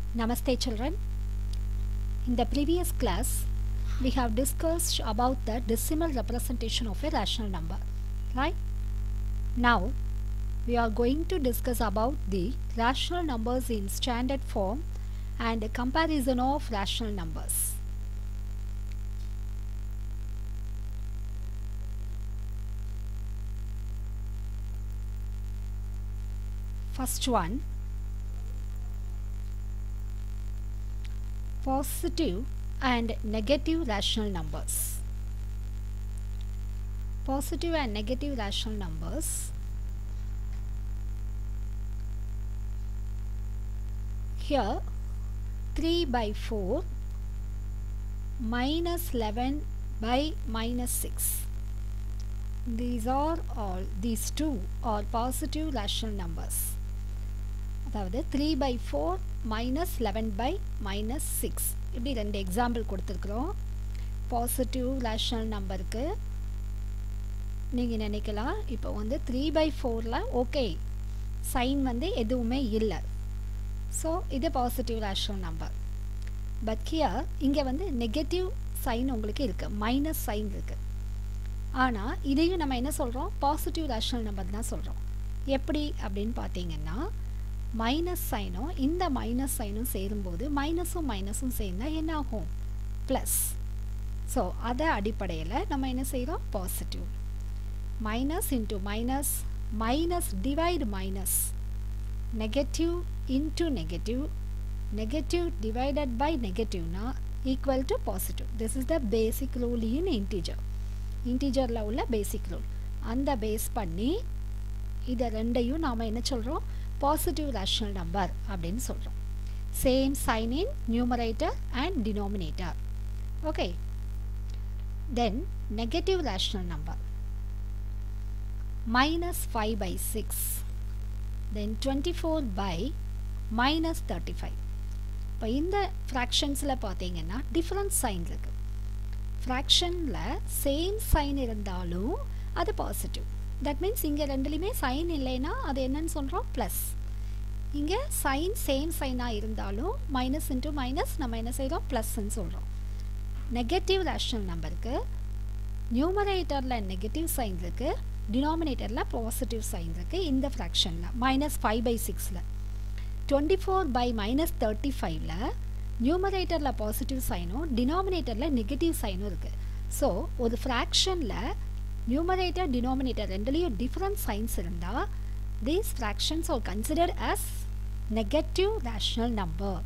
Namaste children. In the previous class, we have discussed about the decimal representation of a rational number, right? Now, we are going to discuss about the rational numbers in standard form and a comparison of rational numbers. First one, positive and negative rational numbers. Positive and negative rational numbers. Here 3 by 4 minus 11 by minus 6. These are all, these two are positive rational numbers. அதாவது three by four minus eleven by minus six இப்படி ரெண்டு example கொடுத்துருக்குறோம் positive rational நம்பருக்கு நீங்கள் நினைக்கலாம் இப்போ வந்து three by ஃபோரில் ஓகே சைன் வந்து எதுவுமே இல்லை ஸோ இது positive rational number but here இங்கே வந்து நெகட்டிவ் சைன் உங்களுக்கு இருக்குது மைனஸ் சைன் இருக்குது ஆனால் இதையும் நம்ம என்ன சொல்கிறோம் பாசிட்டிவ் ரேஷனல் நம்பர் தான் சொல்கிறோம் எப்படி அப்படின்னு பார்த்தீங்கன்னா மைனஸ் சைனும் இந்த மைனஸ் சைனும் சேரும்போது மைனஸும் மைனஸும் சேர்ந்தால் என்ன ஆகும் ப்ளஸ் ஸோ அதை அடிப்படையில் நம்ம என்ன செய்கிறோம் positive minus into minus minus divide minus negative into negative negative divided by நெகட்டிவ்னா equal to positive this is the basic rule in integer இன்டீஜரில் உள்ள பேசிக் ரூல் அந்த பேஸ் பண்ணி இதை ரெண்டையும் நாம் என்ன சொல்கிறோம் பாசிட்டிவ் ரேஷனல் நம்பர் அப்படின்னு சொல்கிறோம் same sign in numerator and denominator okay then negative rational number minus five by six then twenty four by minus thirty five இப்போ இந்த ஃப்ராக்ஷன்ஸில் பார்த்தீங்கன்னா டிஃப்ரெண்ட் சைன் இருக்குது ஃப்ராக்ஷனில் சேம் சைன் இருந்தாலும் அது பாசிட்டிவ் தட் மீன்ஸ் இங்கே ரெண்டுலேயுமே சைன் இல்லைன்னா அது என்னன்னு சொல்கிறோம் ப்ளஸ் இங்கே சைன் சேம் சைனாக இருந்தாலும் மைனஸ் இன்ட்டு மைனஸ் நம்ம என்ன செய்கிறோம் ப்ளஸ்ன்னு சொல்கிறோம் நெகட்டிவ் ரேஷனல் நம்பருக்கு நியூமரேட்டரில் நெகட்டிவ் சைன் இருக்குது டினாமினேட்டரில் பாசிட்டிவ் சைன் இருக்குது இந்த ஃப்ராக்ஷனில் மைனஸ் ஃபைவ் பை சிக்ஸில் twenty four by minus thirty ஃபைவ்ல நியூமரேட்டரில் பாசிட்டிவ் சைனும் டினாமினேட்டரில் நெகட்டிவ் சைனும் இருக்குது ஸோ ஒரு ஃப்ராக்ஷனில் நியூமரேட்டர் டினாமினேட்டர் ரெண்டுலேயும் டிஃப்ரெண்ட் சைன்ஸ் இருந்தால் these fractions are considered as negative rational number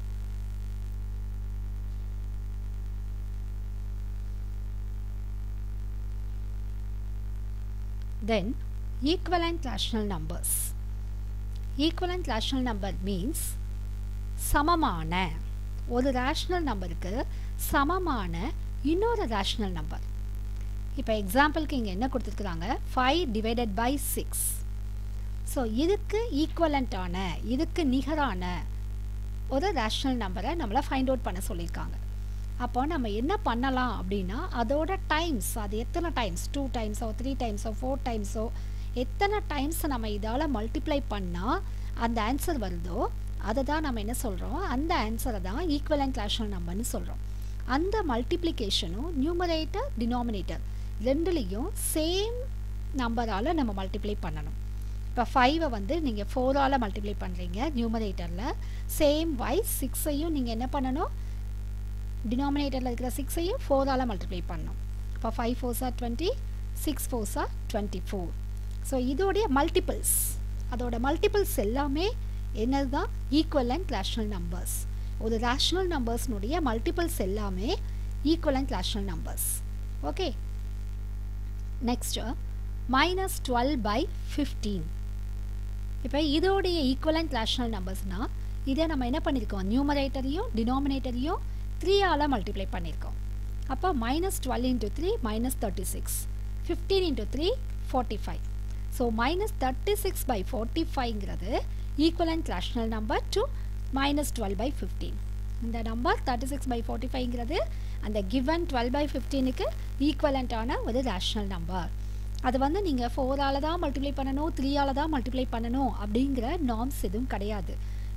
then equivalent rational numbers equivalent rational number means சமமான ஒரு ரேஷ்னல் நம்பருக்கு சமமான இன்னொரு ரேஷ்னல் நம்பர் இப்போ எக்ஸாம்பிளுக்கு இங்கே என்ன கொடுத்துருக்குறாங்க five divided by six so இதுக்கு ஈக்குவலண்ட்டான இதுக்கு நிகரான ஒரு ரேஷ்னல் நம்பரை நம்மளை ஃபைண்ட் அவுட் பண்ண சொல்லியிருக்காங்க அப்போ நம்ம என்ன பண்ணலாம் அப்படின்னா அதோட டைம்ஸ் அது எத்தனை டைம்ஸ் டூ டைம்ஸோ த்ரீ டைம்ஸோ ஃபோர் டைம்ஸோ எத்தனை டைம்ஸ் நம்ம இதால் மல்டிப்ளை பண்ணால் அந்த ஆன்சர் வருதோ அதை தான் நம்ம என்ன சொல்கிறோம் அந்த ஆன்சரை தான் ஈக்குவலண்ட் ரேஷனல் நம்பர்னு சொல்கிறோம் அந்த மல்டிப்ளிகேஷனும் நியூமரேட்டர் டினாமினேட்டர் ரெண்டுலேயும் சேம் நம்பரால் நம்ம மல்டிப்ளை பண்ணணும் இப்போ ஃபைவை வந்து நீங்கள் ஃபோரால் மல்டிப்ளை பண்ணுறீங்க நியூமரேட்டரில் சேம் வைஸ் சிக்ஸையும் நீங்கள் என்ன பண்ணணும் டினாமினேட்டரில் இருக்கிற சிக்ஸையும் ஃபோரால் மல்டிப்ளை பண்ணணும் இப்போ ஃபைவ் ஃபோர்ஸா டுவெண்ட்டி சிக்ஸ் ஃபோர்ஸா டுவெண்ட்டி ஃபோர் ஸோ இதோடைய மல்டிபிள்ஸ் அதோட மல்டிபிள்ஸ் எல்லாமே என்னது தான் ஈக்குவலண்ட் ரேஷ்னல் நம்பர்ஸ் ஒரு ரேஷ்னல் நம்பர்ஸ்னுடைய மல்டிபிள்ஸ் எல்லாமே equivalent rational numbers okay next minus twelve by fifteen இப்போ இதோடைய ஈக்குவலண்ட் ரேஷ்னல் நம்பர்ஸ்னால் இதை நம்ம என்ன பண்ணியிருக்கோம் நியூமரேட்டரையும் டினாமினேட்டரையும் த்ரீயால் மல்டிப்ளை பண்ணியிருக்கோம் அப்போ minus twelve into three minus thirty six fifteen into three forty five so minus thirty six by forty ஃபைவ்ங்கிறது equivalent rational number to minus twelve by fifteen இந்த number thirty six by forty ஃபைவ்ங்கிறது அந்த given twelve by ஃபிஃப்டீனுக்கு ஈக்குவலண்ட்டான ஒரு rational number அது வந்து நீங்கள் ஃபோரால் தான் மல்டிப்ளை பண்ணணும் த்ரீயால் தான் மல்டிப்ளை பண்ணணும் அப்படிங்கிற நார்ம்ஸ் எதுவும் கிடையாது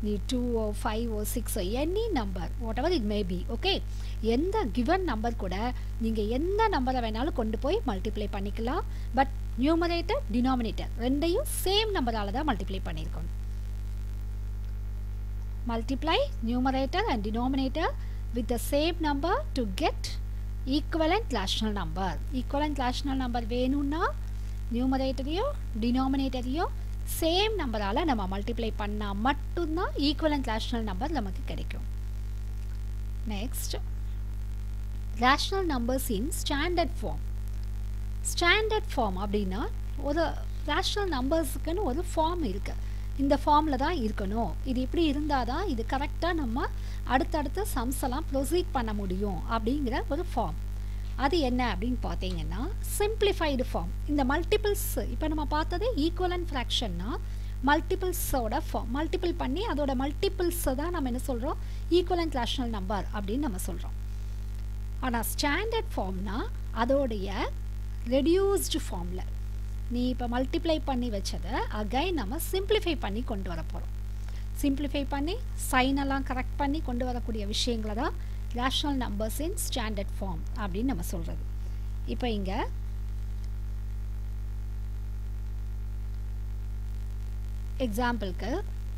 நீ டூவோ ஃபைவோ சிக்ஸோ any number whatever it may be okay எந்த கிவன் நம்பர் கூட நீங்கள் எந்த நம்பரை வேணாலும் கொண்டு போய் மல்டிப்ளை பண்ணிக்கலாம் பட் நியூமரேட்டர் டினாமினேட்டர் ரெண்டையும் சேம் நம்பரால் தான் மல்டிப்ளை பண்ணியிருக்கணும் multiply numerator and denominator with the same number to get equivalent rational number equivalent rational number வேணும்னா நியூமரேட்டரையும் டினாமினேட்டரையும் சேம் நம்பரால் நம்ம மல்டிப்ளை பண்ணால் மட்டும்தான் ஈக்குவலண்ட் ரேஷ்னல் நம்பர் நமக்கு கிடைக்கும் next rational numbers in standard form standard form அப்படின்னா ஒரு ரேஷ்னல் நம்பர்ஸுக்குன்னு ஒரு ஃபார்ம் இருக்குது இந்த ஃபார்மில் தான் இருக்கணும் இது இப்படி இருந்தால் தான் இது கரெக்டாக நம்ம அடுத்தடுத்த சம்ஸ் எல்லாம் ப்ரொசீட் பண்ண முடியும் அப்படிங்கிற ஒரு ஃபார்ம் அது என்ன அப்படின்னு பார்த்தீங்கன்னா சிம்பிளிஃபைடு ஃபார்ம் இந்த மல்டிபிள்ஸ் இப்போ நம்ம பார்த்தது ஈக்குவலன் ஃப்ராக்ஷன்னா மல்டிபிள்ஸோட ஃபார்ம் மல்டிபிள் பண்ணி அதோட மல்டிபிள்ஸை தான் நம்ம என்ன சொல்கிறோம் ஈக்குவலன்ட் ரேஷனல் நம்பர் அப்படின்னு நம்ம சொல்கிறோம் ஆனால் ஸ்டாண்டர்ட் ஃபார்ம்னா அதோடைய ரெடியூஸ்டு ஃபார்மில் நீ இப்போ மல்டிப்ளை பண்ணி வச்சதை அகைன் நம்ம சிம்பிளிஃபை பண்ணி கொண்டு வர போகிறோம் சிம்பிளிஃபை பண்ணி சைனெல்லாம் கரெக்ட் பண்ணி கொண்டு வரக்கூடிய விஷயங்களை தான் rational numbers in standard form அப்படின்னு நம்ம சொல்கிறது இப்போ இங்கே எக்ஸாம்பிளுக்கு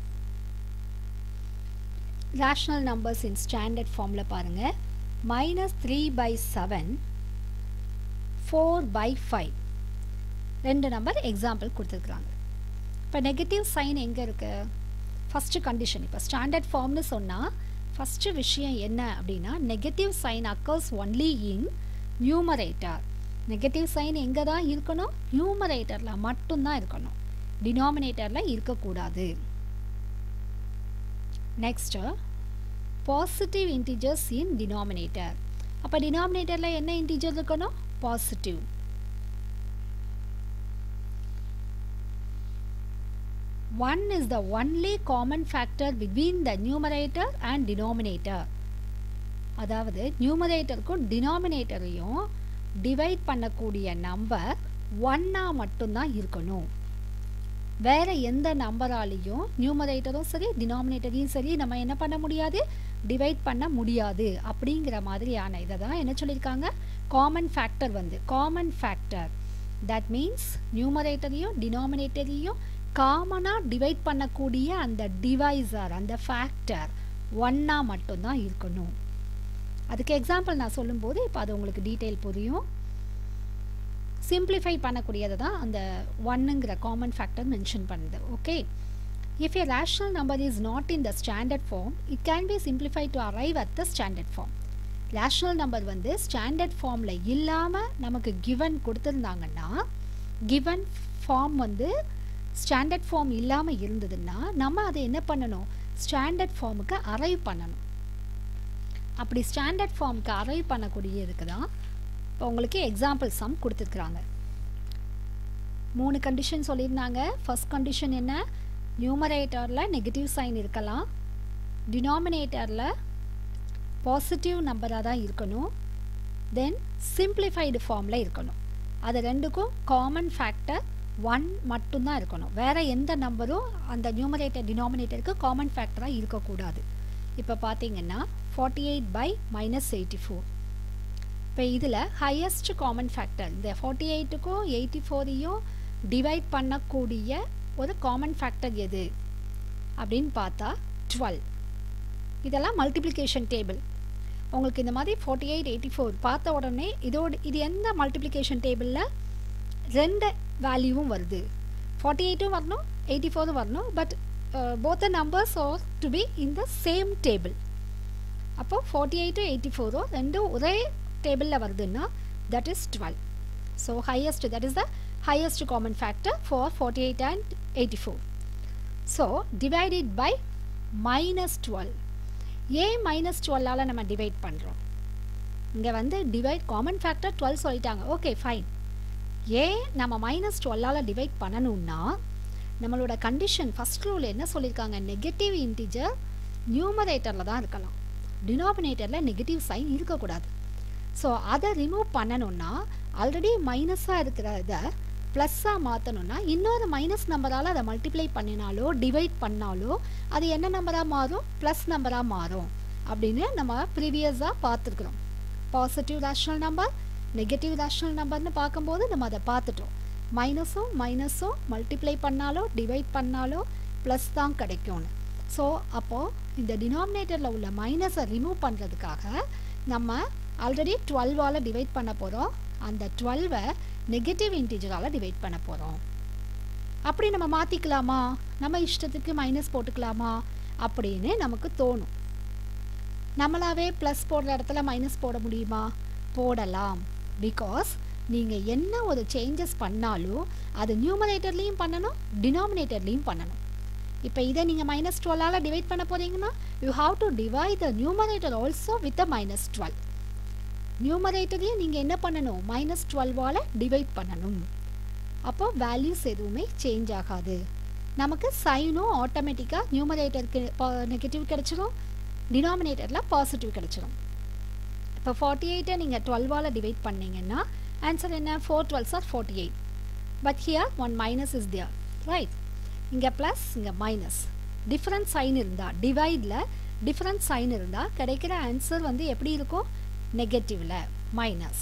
ரேஷ்னல் நம்பர்ஸ் இன் ஸ்டாண்டர்ட் ஃபார்மில் பாருங்கள் minus three by seven four by five ரெண்டு நம்பர் எக்ஸாம்பிள் கொடுத்துருக்குறாங்க இப்போ நெகட்டிவ் சைன் எங்கே இருக்குது ஃபஸ்ட்டு கண்டிஷன் இப்போ ஸ்டாண்டர்ட் ஃபார்ம்னு சொன்னால் ஃபஸ்ட்டு விஷயம் என்ன அப்படின்னா negative sign occurs only in numerator negative sign எங்கே தான் இருக்கணும் நியூமரேட்டரில் மட்டும்தான் இருக்கணும் டினாமினேட்டரில் இருக்கக்கூடாது next positive integers in denominator அப்போ டினாமினேட்டரில் என்ன இன்டிஜர் இருக்கணும் positive one is the only common factor between the numerator and denominator அதாவது நியூமரேட்டருக்கும் டினாமினேட்டரையும் டிவைட் பண்ணக்கூடிய நம்பர் ஒன்னாக மட்டும்தான் இருக்கணும் வேற எந்த நம்பராலையும் நியூமரேட்டரும் சரி டினாமினேட்டரையும் சரி நம்ம என்ன பண்ண முடியாது டிவைட் பண்ண முடியாது அப்படிங்கிற மாதிரியான இதை தான் என்ன சொல்லியிருக்காங்க காமன் ஃபேக்டர் வந்து காமன் ஃபேக்டர் தட் மீன்ஸ் நியூமரேட்டரையும் டினாமினேட்டரையும் காமனாக டிவைட் பண்ணக்கூடிய அந்த டிவைசர் அந்த ஃபேக்டர் ஒன்னா மட்டும்தான் இருக்கணும் அதுக்கு எக்ஸாம்பிள் நான் சொல்லும்போது இப்போ அது உங்களுக்கு டீட்டெயில் புரியும் சிம்பிளிஃபை பண்ணக்கூடியது தான் அந்த ஒன்னுங்கிற காமன் ஃபேக்டர் மென்ஷன் பண்ணுது okay if a rational number is not in the standard form it can be simplify to arrive at the standard form rational number வந்து ஸ்டாண்டர்ட் ஃபார்மில் இல்லாமல் நமக்கு கிவன் கொடுத்துருந்தாங்கன்னா கிவன் ஃபார்ம் வந்து ஸ்டாண்டர்ட் ஃபார்ம் இல்லாமல் இருந்ததுன்னா நம்ம அதை என்ன பண்ணணும் ஸ்டாண்டர்ட் ஃபார்முக்கு அரைவ் பண்ணணும் அப்படி ஸ்டாண்டர்ட் ஃபார்முக்கு அரைவ் பண்ணக்கூடியதுக்கு தான் இப்போ உங்களுக்கு எக்ஸாம்பிள் சம் கொடுத்துருக்குறாங்க மூணு கண்டிஷன் சொல்லியிருந்தாங்க ஃபர்ஸ்ட் கண்டிஷன் என்ன நியூமரேட்டரில் நெகட்டிவ் சைன் இருக்கலாம் டினாமினேட்டரில் பாசிட்டிவ் நம்பராக தான் இருக்கணும் தென் சிம்பிளிஃபைடு ஃபார்மில் இருக்கணும் அது ரெண்டுக்கும் காமன் ஃபேக்டர் ஒன் மட்டும்தான் இருக்கணும் வேறு எந்த நம்பரும் அந்த நியூமரேட்டர் டினாமினேட்டருக்கு காமன் ஃபேக்டராக இருக்கக்கூடாது இப்போ பார்த்தீங்கன்னா forty eight by minus eighty four இப்போ இதில் ஹையஸ்ட் காமன் ஃபேக்டர் இந்த ஃபார்ட்டி எயிட்டுக்கும் எயிட்டி ஃபோரையும் டிவைட் பண்ணக்கூடிய ஒரு காமன் ஃபேக்டர் எது அப்படின்னு பார்த்தா டுவெல் இதெல்லாம் மல்டிப்ளிகேஷன் டேபிள் உங்களுக்கு இந்த மாதிரி ஃபார்ட்டி எயிட் எயிட்டி ஃபோர் பார்த்த உடனே இதோட இது எந்த மல்டிப்ளிகேஷன் டேபிளில் ரெண்டு வேல்யூவும் வருது ஃபார்ட்டி எயிட்டும் வரணும் எயிட்டி ஃபோரும் வரணும் but both the numbers are to be in the same table அப்போ ஃபார்ட்டி எயிட்டும் எயிட்டி ஃபோரும் ரெண்டும் ஒரே டேபிளில் வருதுன்னா that is twelve so highest that is the highest common factor for forty eight and eighty four so divided by minus twelve ஏன் minus டுவெல்லால் நம்ம டிவைட் பண்ணுறோம் இங்கே வந்து டிவைட் காமன் ஃபேக்டர் டுவெல் சொல்லிட்டாங்க ஓகே ஃபைன் ஏன் நம்ம மைனஸ் டுவெல்லால் டிவைட் பண்ணணும்னா நம்மளோட கண்டிஷன் ஃபஸ்ட் ரூல் என்ன சொல்லியிருக்காங்க நெகட்டிவ் இன்டிஜர் நியூமரேட்டரில் தான் இருக்கலாம் டினாமினேட்டரில் நெகட்டிவ் சைன் இருக்கக்கூடாது ஸோ அதை ரிமூவ் பண்ணணும்னா ஆல்ரெடி மைனஸாக இருக்கிற இதை ப்ளஸ்ஸாக மாற்றணும்னா இன்னொரு மைனஸ் நம்பரால் அதை மல்டிப்ளை பண்ணினாலோ டிவைட் பண்ணாலோ அது என்ன நம்பராக மாறும் ப்ளஸ் நம்பராக மாறும் அப்படின்னு நம்ம ப்ரீவியஸாக பார்த்துருக்குறோம் positive rational number negative rational நம்பர்னு பார்க்கும்போது நம்ம அதை பார்த்துட்டோம் மைனஸும் மைனஸும் மல்டிப்ளை பண்ணாலோ டிவைட் பண்ணாலோ ப்ளஸ் தான் கிடைக்கும்னு ஸோ அப்போது இந்த டினாமினேட்டரில் உள்ள மைனஸை ரிமூவ் பண்ணுறதுக்காக நம்ம ஆல்ரெடி டுவெல்வால் டிவைட் பண்ண போகிறோம் அந்த டுவெல்வை நெகட்டிவ் இன்டீஜரால் டிவைட் பண்ண போகிறோம் அப்படி நம்ம மாற்றிக்கலாமா நம்ம இஷ்டத்துக்கு மைனஸ் போட்டுக்கலாமா அப்படின்னு நமக்கு தோணும் நம்மளாவே ப்ளஸ் போடுற இடத்துல மைனஸ் போட முடியுமா போடலாம் பிகாஸ் நீங்கள் என்ன ஒரு சேஞ்சஸ் பண்ணாலும் அது நியூமரேட்டர்லேயும் பண்ணணும் டினாமினேட்டர்லேயும் பண்ணணும் இப்போ இதை நீங்கள் மைனஸ் டுவெல்லால் டிவைட் பண்ண போகிறீங்கன்னா you have to divide the numerator also with a minus twelve நியூமரேட்டரையும் நீங்கள் என்ன பண்ணணும் மைனஸ் டுவெல்வால் டிவைட் பண்ணணும் அப்போ வேல்யூஸ் எதுவுமே சேஞ்ச் ஆகாது நமக்கு சைனும் ஆட்டோமேட்டிக்காக நியூமரேட்டருக்கு நெகட்டிவ் கிடச்சிரும் டினாமினேட்டரில் பாசிட்டிவ் கிடச்சிரும் இப்போ ஃபார்ட்டி எயிட்டை நீங்கள் டுவெல்வால் டிவைட் பண்ணீங்கன்னா ஆன்சர் என்ன four twelves are forty eight but here one minus is there right இங்கே ப்ளஸ் இங்கே மைனஸ் டிஃப்ரெண்ட் சைன் இருந்தால் டிவைடில் டிஃப்ரெண்ட் சைன் இருந்தால் கிடைக்கிற ஆன்சர் வந்து எப்படி இருக்கும் நெகட்டிவில் மைனஸ்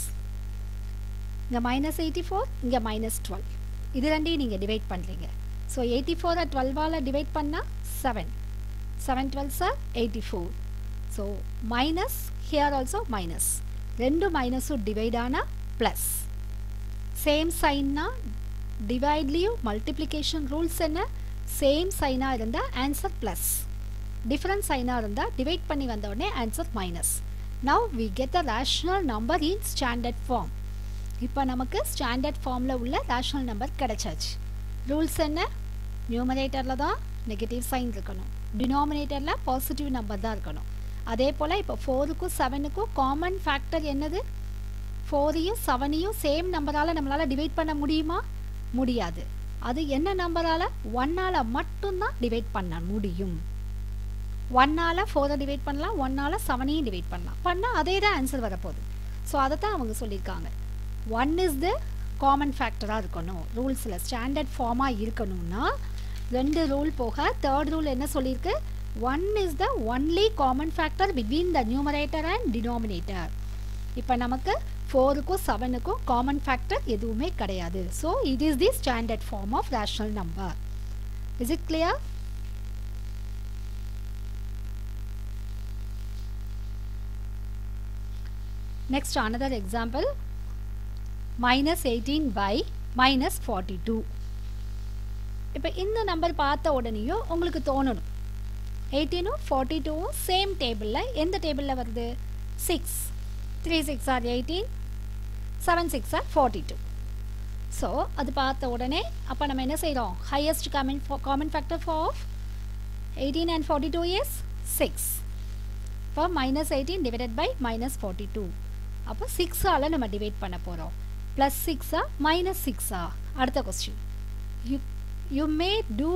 இங்கே மைனஸ் எயிட்டி ஃபோர் இங்கே மைனஸ் டுவெல் இது ரெண்டையும் நீங்கள் டிவைட் பண்ணுறீங்க ஸோ எயிட்டி ஃபோரை டுவெல்வால் டிவைட் பண்ணால் செவன் செவன் டுவெல் சார் eighty four so minus here also minus ரெண்டு மைனஸும் டிவைட் ஆனால் ப்ளஸ் சேம் சைன்னா டிவைட்லேயும் மல்டிப்ளிகேஷன் ரூல்ஸ் என்ன சேம் சைனாக இருந்தால் ஆன்சர் ப்ளஸ் டிஃப்ரெண்ட் சைனாக இருந்தால் டிவைட் பண்ணி வந்த உடனே answer minus now we get a rational number in standard form இப்போ நமக்கு ஸ்டாண்டர்ட் ஃபார்மில் உள்ள ரேஷ்னல் நம்பர் கிடைச்சாச்சு ரூல்ஸ் என்ன நியூமரேட்டரில் தான் நெகட்டிவ் சைன் இருக்கணும் டினாமினேட்டரில் பாசிட்டிவ் நம்பர் தான் இருக்கணும் அதே போல் இப்போ ஃபோருக்கும் செவனுக்கும் காமன் ஃபேக்டர் என்னது ஃபோரையும் செவனையும் சேம் நம்பரால் நம்மளால் டிவைட் பண்ண முடியுமா முடியாது அது என்ன நம்பரால் ஒன்னால் மட்டும்தான் டிவைட் பண்ண முடியும் ஒன்னால் ஃபோரை டிவைட் பண்ணலாம் ஒன்னால் செவனையும் டிவைட் பண்ணலாம் பண்ணால் அதே தான் ஆன்சர் வரப்போகுது ஸோ அதை தான் அவங்க சொல்லியிருக்காங்க ஒன் இஸ் த காமன் ஃபேக்டராக இருக்கணும் ரூல்ஸில் ஸ்டாண்டர்ட் ஃபார்மாக இருக்கணும்னா ரெண்டு ரூல் போக தேர்ட் ரூல் என்ன சொல்லியிருக்கு one is the only common factor between the numerator and denominator இப்போ நமக்கு ஃபோருக்கும் செவனுக்கும் காமன் ஃபேக்டர் எதுவுமே கிடையாது so it is the standard form of rational number is it clear Next another example minus 18 by minus 42 இப்போ இந்த number பார்த்த உடனேயும் உங்களுக்கு தோணணும் எயிட்டீனும் ஃபார்ட்டி டூவும் சேம் டேபிளில் எந்த டேபிளில் வருது six three six are eighteen seven six are forty two so அது பார்த்த உடனே அப்போ நம்ம என்ன செய்கிறோம் highest common common factor of eighteen and forty two is six இப்போ minus eighteen divided by minus forty two அப்போ சிக்ஸால் நம்ம டிவைட் பண்ண போகிறோம் ப்ளஸ் சிக்ஸா மைனஸ் சிக்ஸா அடுத்த question you you may do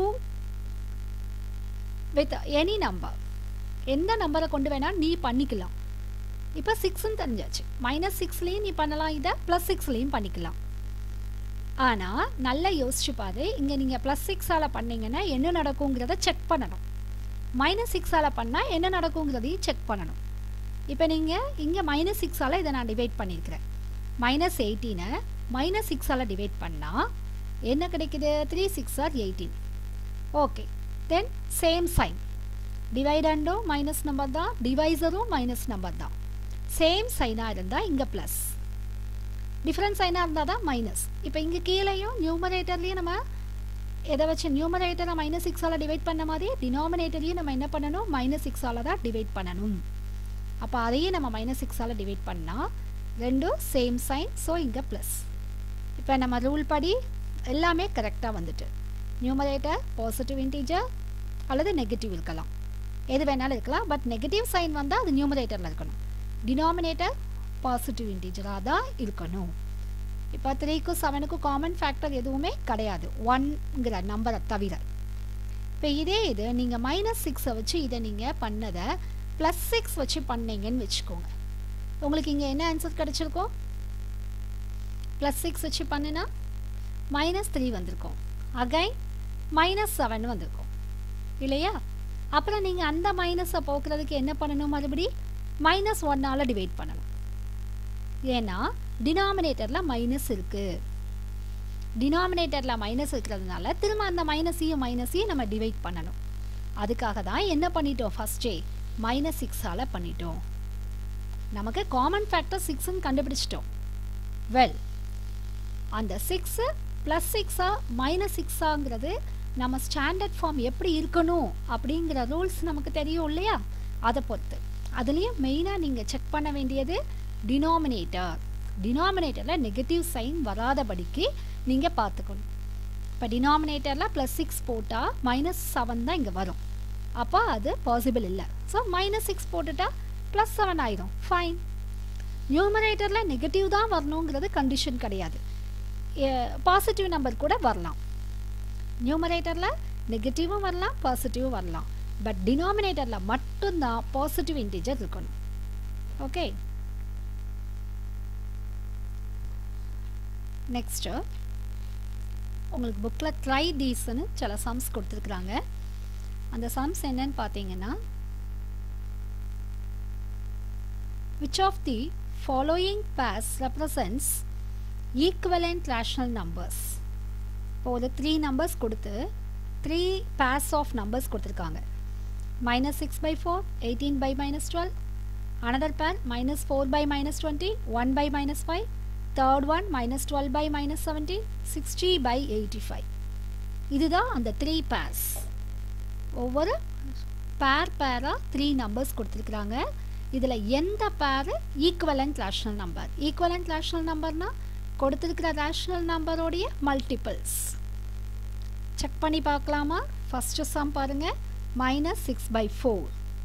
with any number எந்த நம்பரை கொண்டு வேணால் நீ பண்ணிக்கலாம் இப்போ சிக்ஸ்ன்னு தெரிஞ்சாச்சு மைனஸ் சிக்ஸ்லேயும் நீ பண்ணலாம் இதை ப்ளஸ் சிக்ஸ்லேயும் பண்ணிக்கலாம் ஆனால் நல்லா யோசிச்சு பாரு இங்கே நீங்கள் ப்ளஸ் சிக்ஸால் பண்ணீங்கன்னா என்ன நடக்குங்கிறத செக் பண்ணணும் மைனஸ் சிக்ஸால் பண்ணால் என்ன நடக்குங்கிறதையும் செக் பண்ணணும் இப்போ நீங்கள் இங்கே மைனஸ் சிக்ஸால் இதை நான் டிவைட் பண்ணியிருக்கிறேன் மைனஸ் எயிட்டீனை மைனஸ் சிக்ஸால் டிவைட் பண்ணால் என்ன கிடைக்குது three six are eighteen okay then same sign டிவைடண்டும் மைனஸ் நம்பர் தான் டிவைசரும் மைனஸ் நம்பர் தான் சேம் சைனாக இருந்தால் இங்கே ப்ளஸ் டிஃப்ரெண்ட் சைனாக இருந்தால் தான் மைனஸ் இப்போ இங்கே கீழேயும் நியூமரேட்டர்லேயும் நம்ம எதை வச்சு நியூமரேட்டரை மைனஸ் சிக்ஸால் டிவைட் பண்ண மாதிரி டினாமினேட்டரையும் நம்ம என்ன பண்ணணும் மைனஸ் சிக்ஸால் தான் டிவைட் பண்ணணும் அப்போ அதையும் நம்ம மைனஸ் சிக்ஸால் டிவைட் பண்ணால் ரெண்டும் சேம் சைன் ஸோ இங்கே ப்ளஸ் இப்போ நம்ம ரூல் படி எல்லாமே கரெக்டாக வந்துட்டு நியூமரேட்டர் பாசிட்டிவ் இன்டீஜர் அல்லது நெகட்டிவ் இருக்கலாம் எது வேணாலும் இருக்கலாம் பட் நெகட்டிவ் சைன் வந்தால் அது நியூமரேட்டரில் இருக்கணும் டினாமினேட்டர் பாசிட்டிவ் இன்டீஜராக தான் இருக்கணும் இப்போ த்ரீக்கும் செவனுக்கும் காமன் ஃபேக்டர் எதுவுமே கிடையாது ஒன்ங்கிற நம்பரை தவிர இப்போ இதே இது நீங்கள் மைனஸ் சிக்ஸை வச்சு இதை நீங்கள் பண்ணதை ப்ளஸ் சிக்ஸ் வச்சு பண்ணீங்கன்னு வச்சுக்கோங்க உங்களுக்கு இங்கே என்ன ஆன்சர் கிடச்சிருக்கோம் ப்ளஸ் சிக்ஸ் வச்சு பண்ணுனா மைனஸ் த்ரீ வந்திருக்கும் அகைன் மைனஸ் செவன் வந்திருக்கும் இல்லையா அப்புறம் நீங்கள் அந்த மைனஸை போக்குறதுக்கு என்ன பண்ணணும் மறுபடி மைனஸ் ஒன்னால் டிவைட் பண்ணணும் ஏன்னா டினாமினேட்டரில் மைனஸ் இருக்குது டினாமினேட்டரில் மைனஸ் இருக்கிறதுனால திரும்ப அந்த மைனஸையும் மைனஸையும் நம்ம டிவைட் பண்ணணும் அதுக்காக தான் என்ன பண்ணிட்டோம் ஃபஸ்ட்டே மைனஸ் சிக்ஸால் பண்ணிட்டோம் நமக்கு காமன் ஃபேக்டர் சிக்ஸ்ன்னு கண்டுபிடிச்சிட்டோம் வெல் அந்த சிக்ஸு ப்ளஸ் சிக்ஸா மைனஸ் சிக்ஸாங்கிறது நம்ம ஸ்டாண்டர்ட் ஃபார்ம் எப்படி இருக்கணும் அப்படிங்கிற ரூல்ஸ் நமக்கு தெரியும் இல்லையா அதை பொறுத்து அதுலேயும் மெயினாக நீங்கள் செக் பண்ண வேண்டியது டினாமினேட்டர் டினாமினேட்டரில் நெகட்டிவ் சைன் வராதபடிக்கு நீங்கள் பார்த்துக்கணும் இப்போ டினாமினேட்டரில் ப்ளஸ் சிக்ஸ் போட்டால் மைனஸ் செவன் தான் இங்கே வரும் அப்போ அது பாசிபிள் இல்லை ஸோ மைனஸ் சிக்ஸ் போட்டுட்டா ப்ளஸ் செவன் ஆயிரும் ஃபைன் நியூமரேட்டரில் நெகட்டிவ் தான் வரணுங்கிறது கண்டிஷன் கிடையாது பாசிட்டிவ் நம்பர் கூட வரலாம் நியூமரேட்டரில் நெகட்டிவும் வரலாம் பாசிட்டிவும் வரலாம் பட் டினாமினேட்டரில் மட்டும்தான் பாசிட்டிவ் இன்டீஜர் இருக்கணும் ஓகே நெக்ஸ்ட்டு உங்களுக்கு புக்கில் ட்ரை தீஸ்னு சில சம்ஸ் கொடுத்துருக்குறாங்க அந்த சம்ஸ் என்னன்னு பார்த்தீங்கன்னா which of the following pairs represents equivalent rational numbers இப்போ ஒரு த்ரீ நம்பர்ஸ் கொடுத்து த்ரீ பேர்ஸ் ஆஃப் நம்பர்ஸ் கொடுத்துருக்காங்க minus six by four eighteen by minus twelve another pair minus four by minus twenty one by minus five third one minus twelve by minus seventeen sixty by eighty five இதுதான் அந்த three purse ஒவ்வொரு பேர் பேராக three numbers கொடுத்துருக்குறாங்க இதில் எந்த pair equivalent rational number equivalent rational நம்பர்னால் கொடுத்துருக்கிற ரேஷனல் நம்பரோடைய மல்டிபிள்ஸ் செக் பண்ணி பார்க்கலாமா ஃபஸ்ட்டு சம் பாருங்கள் minus six by four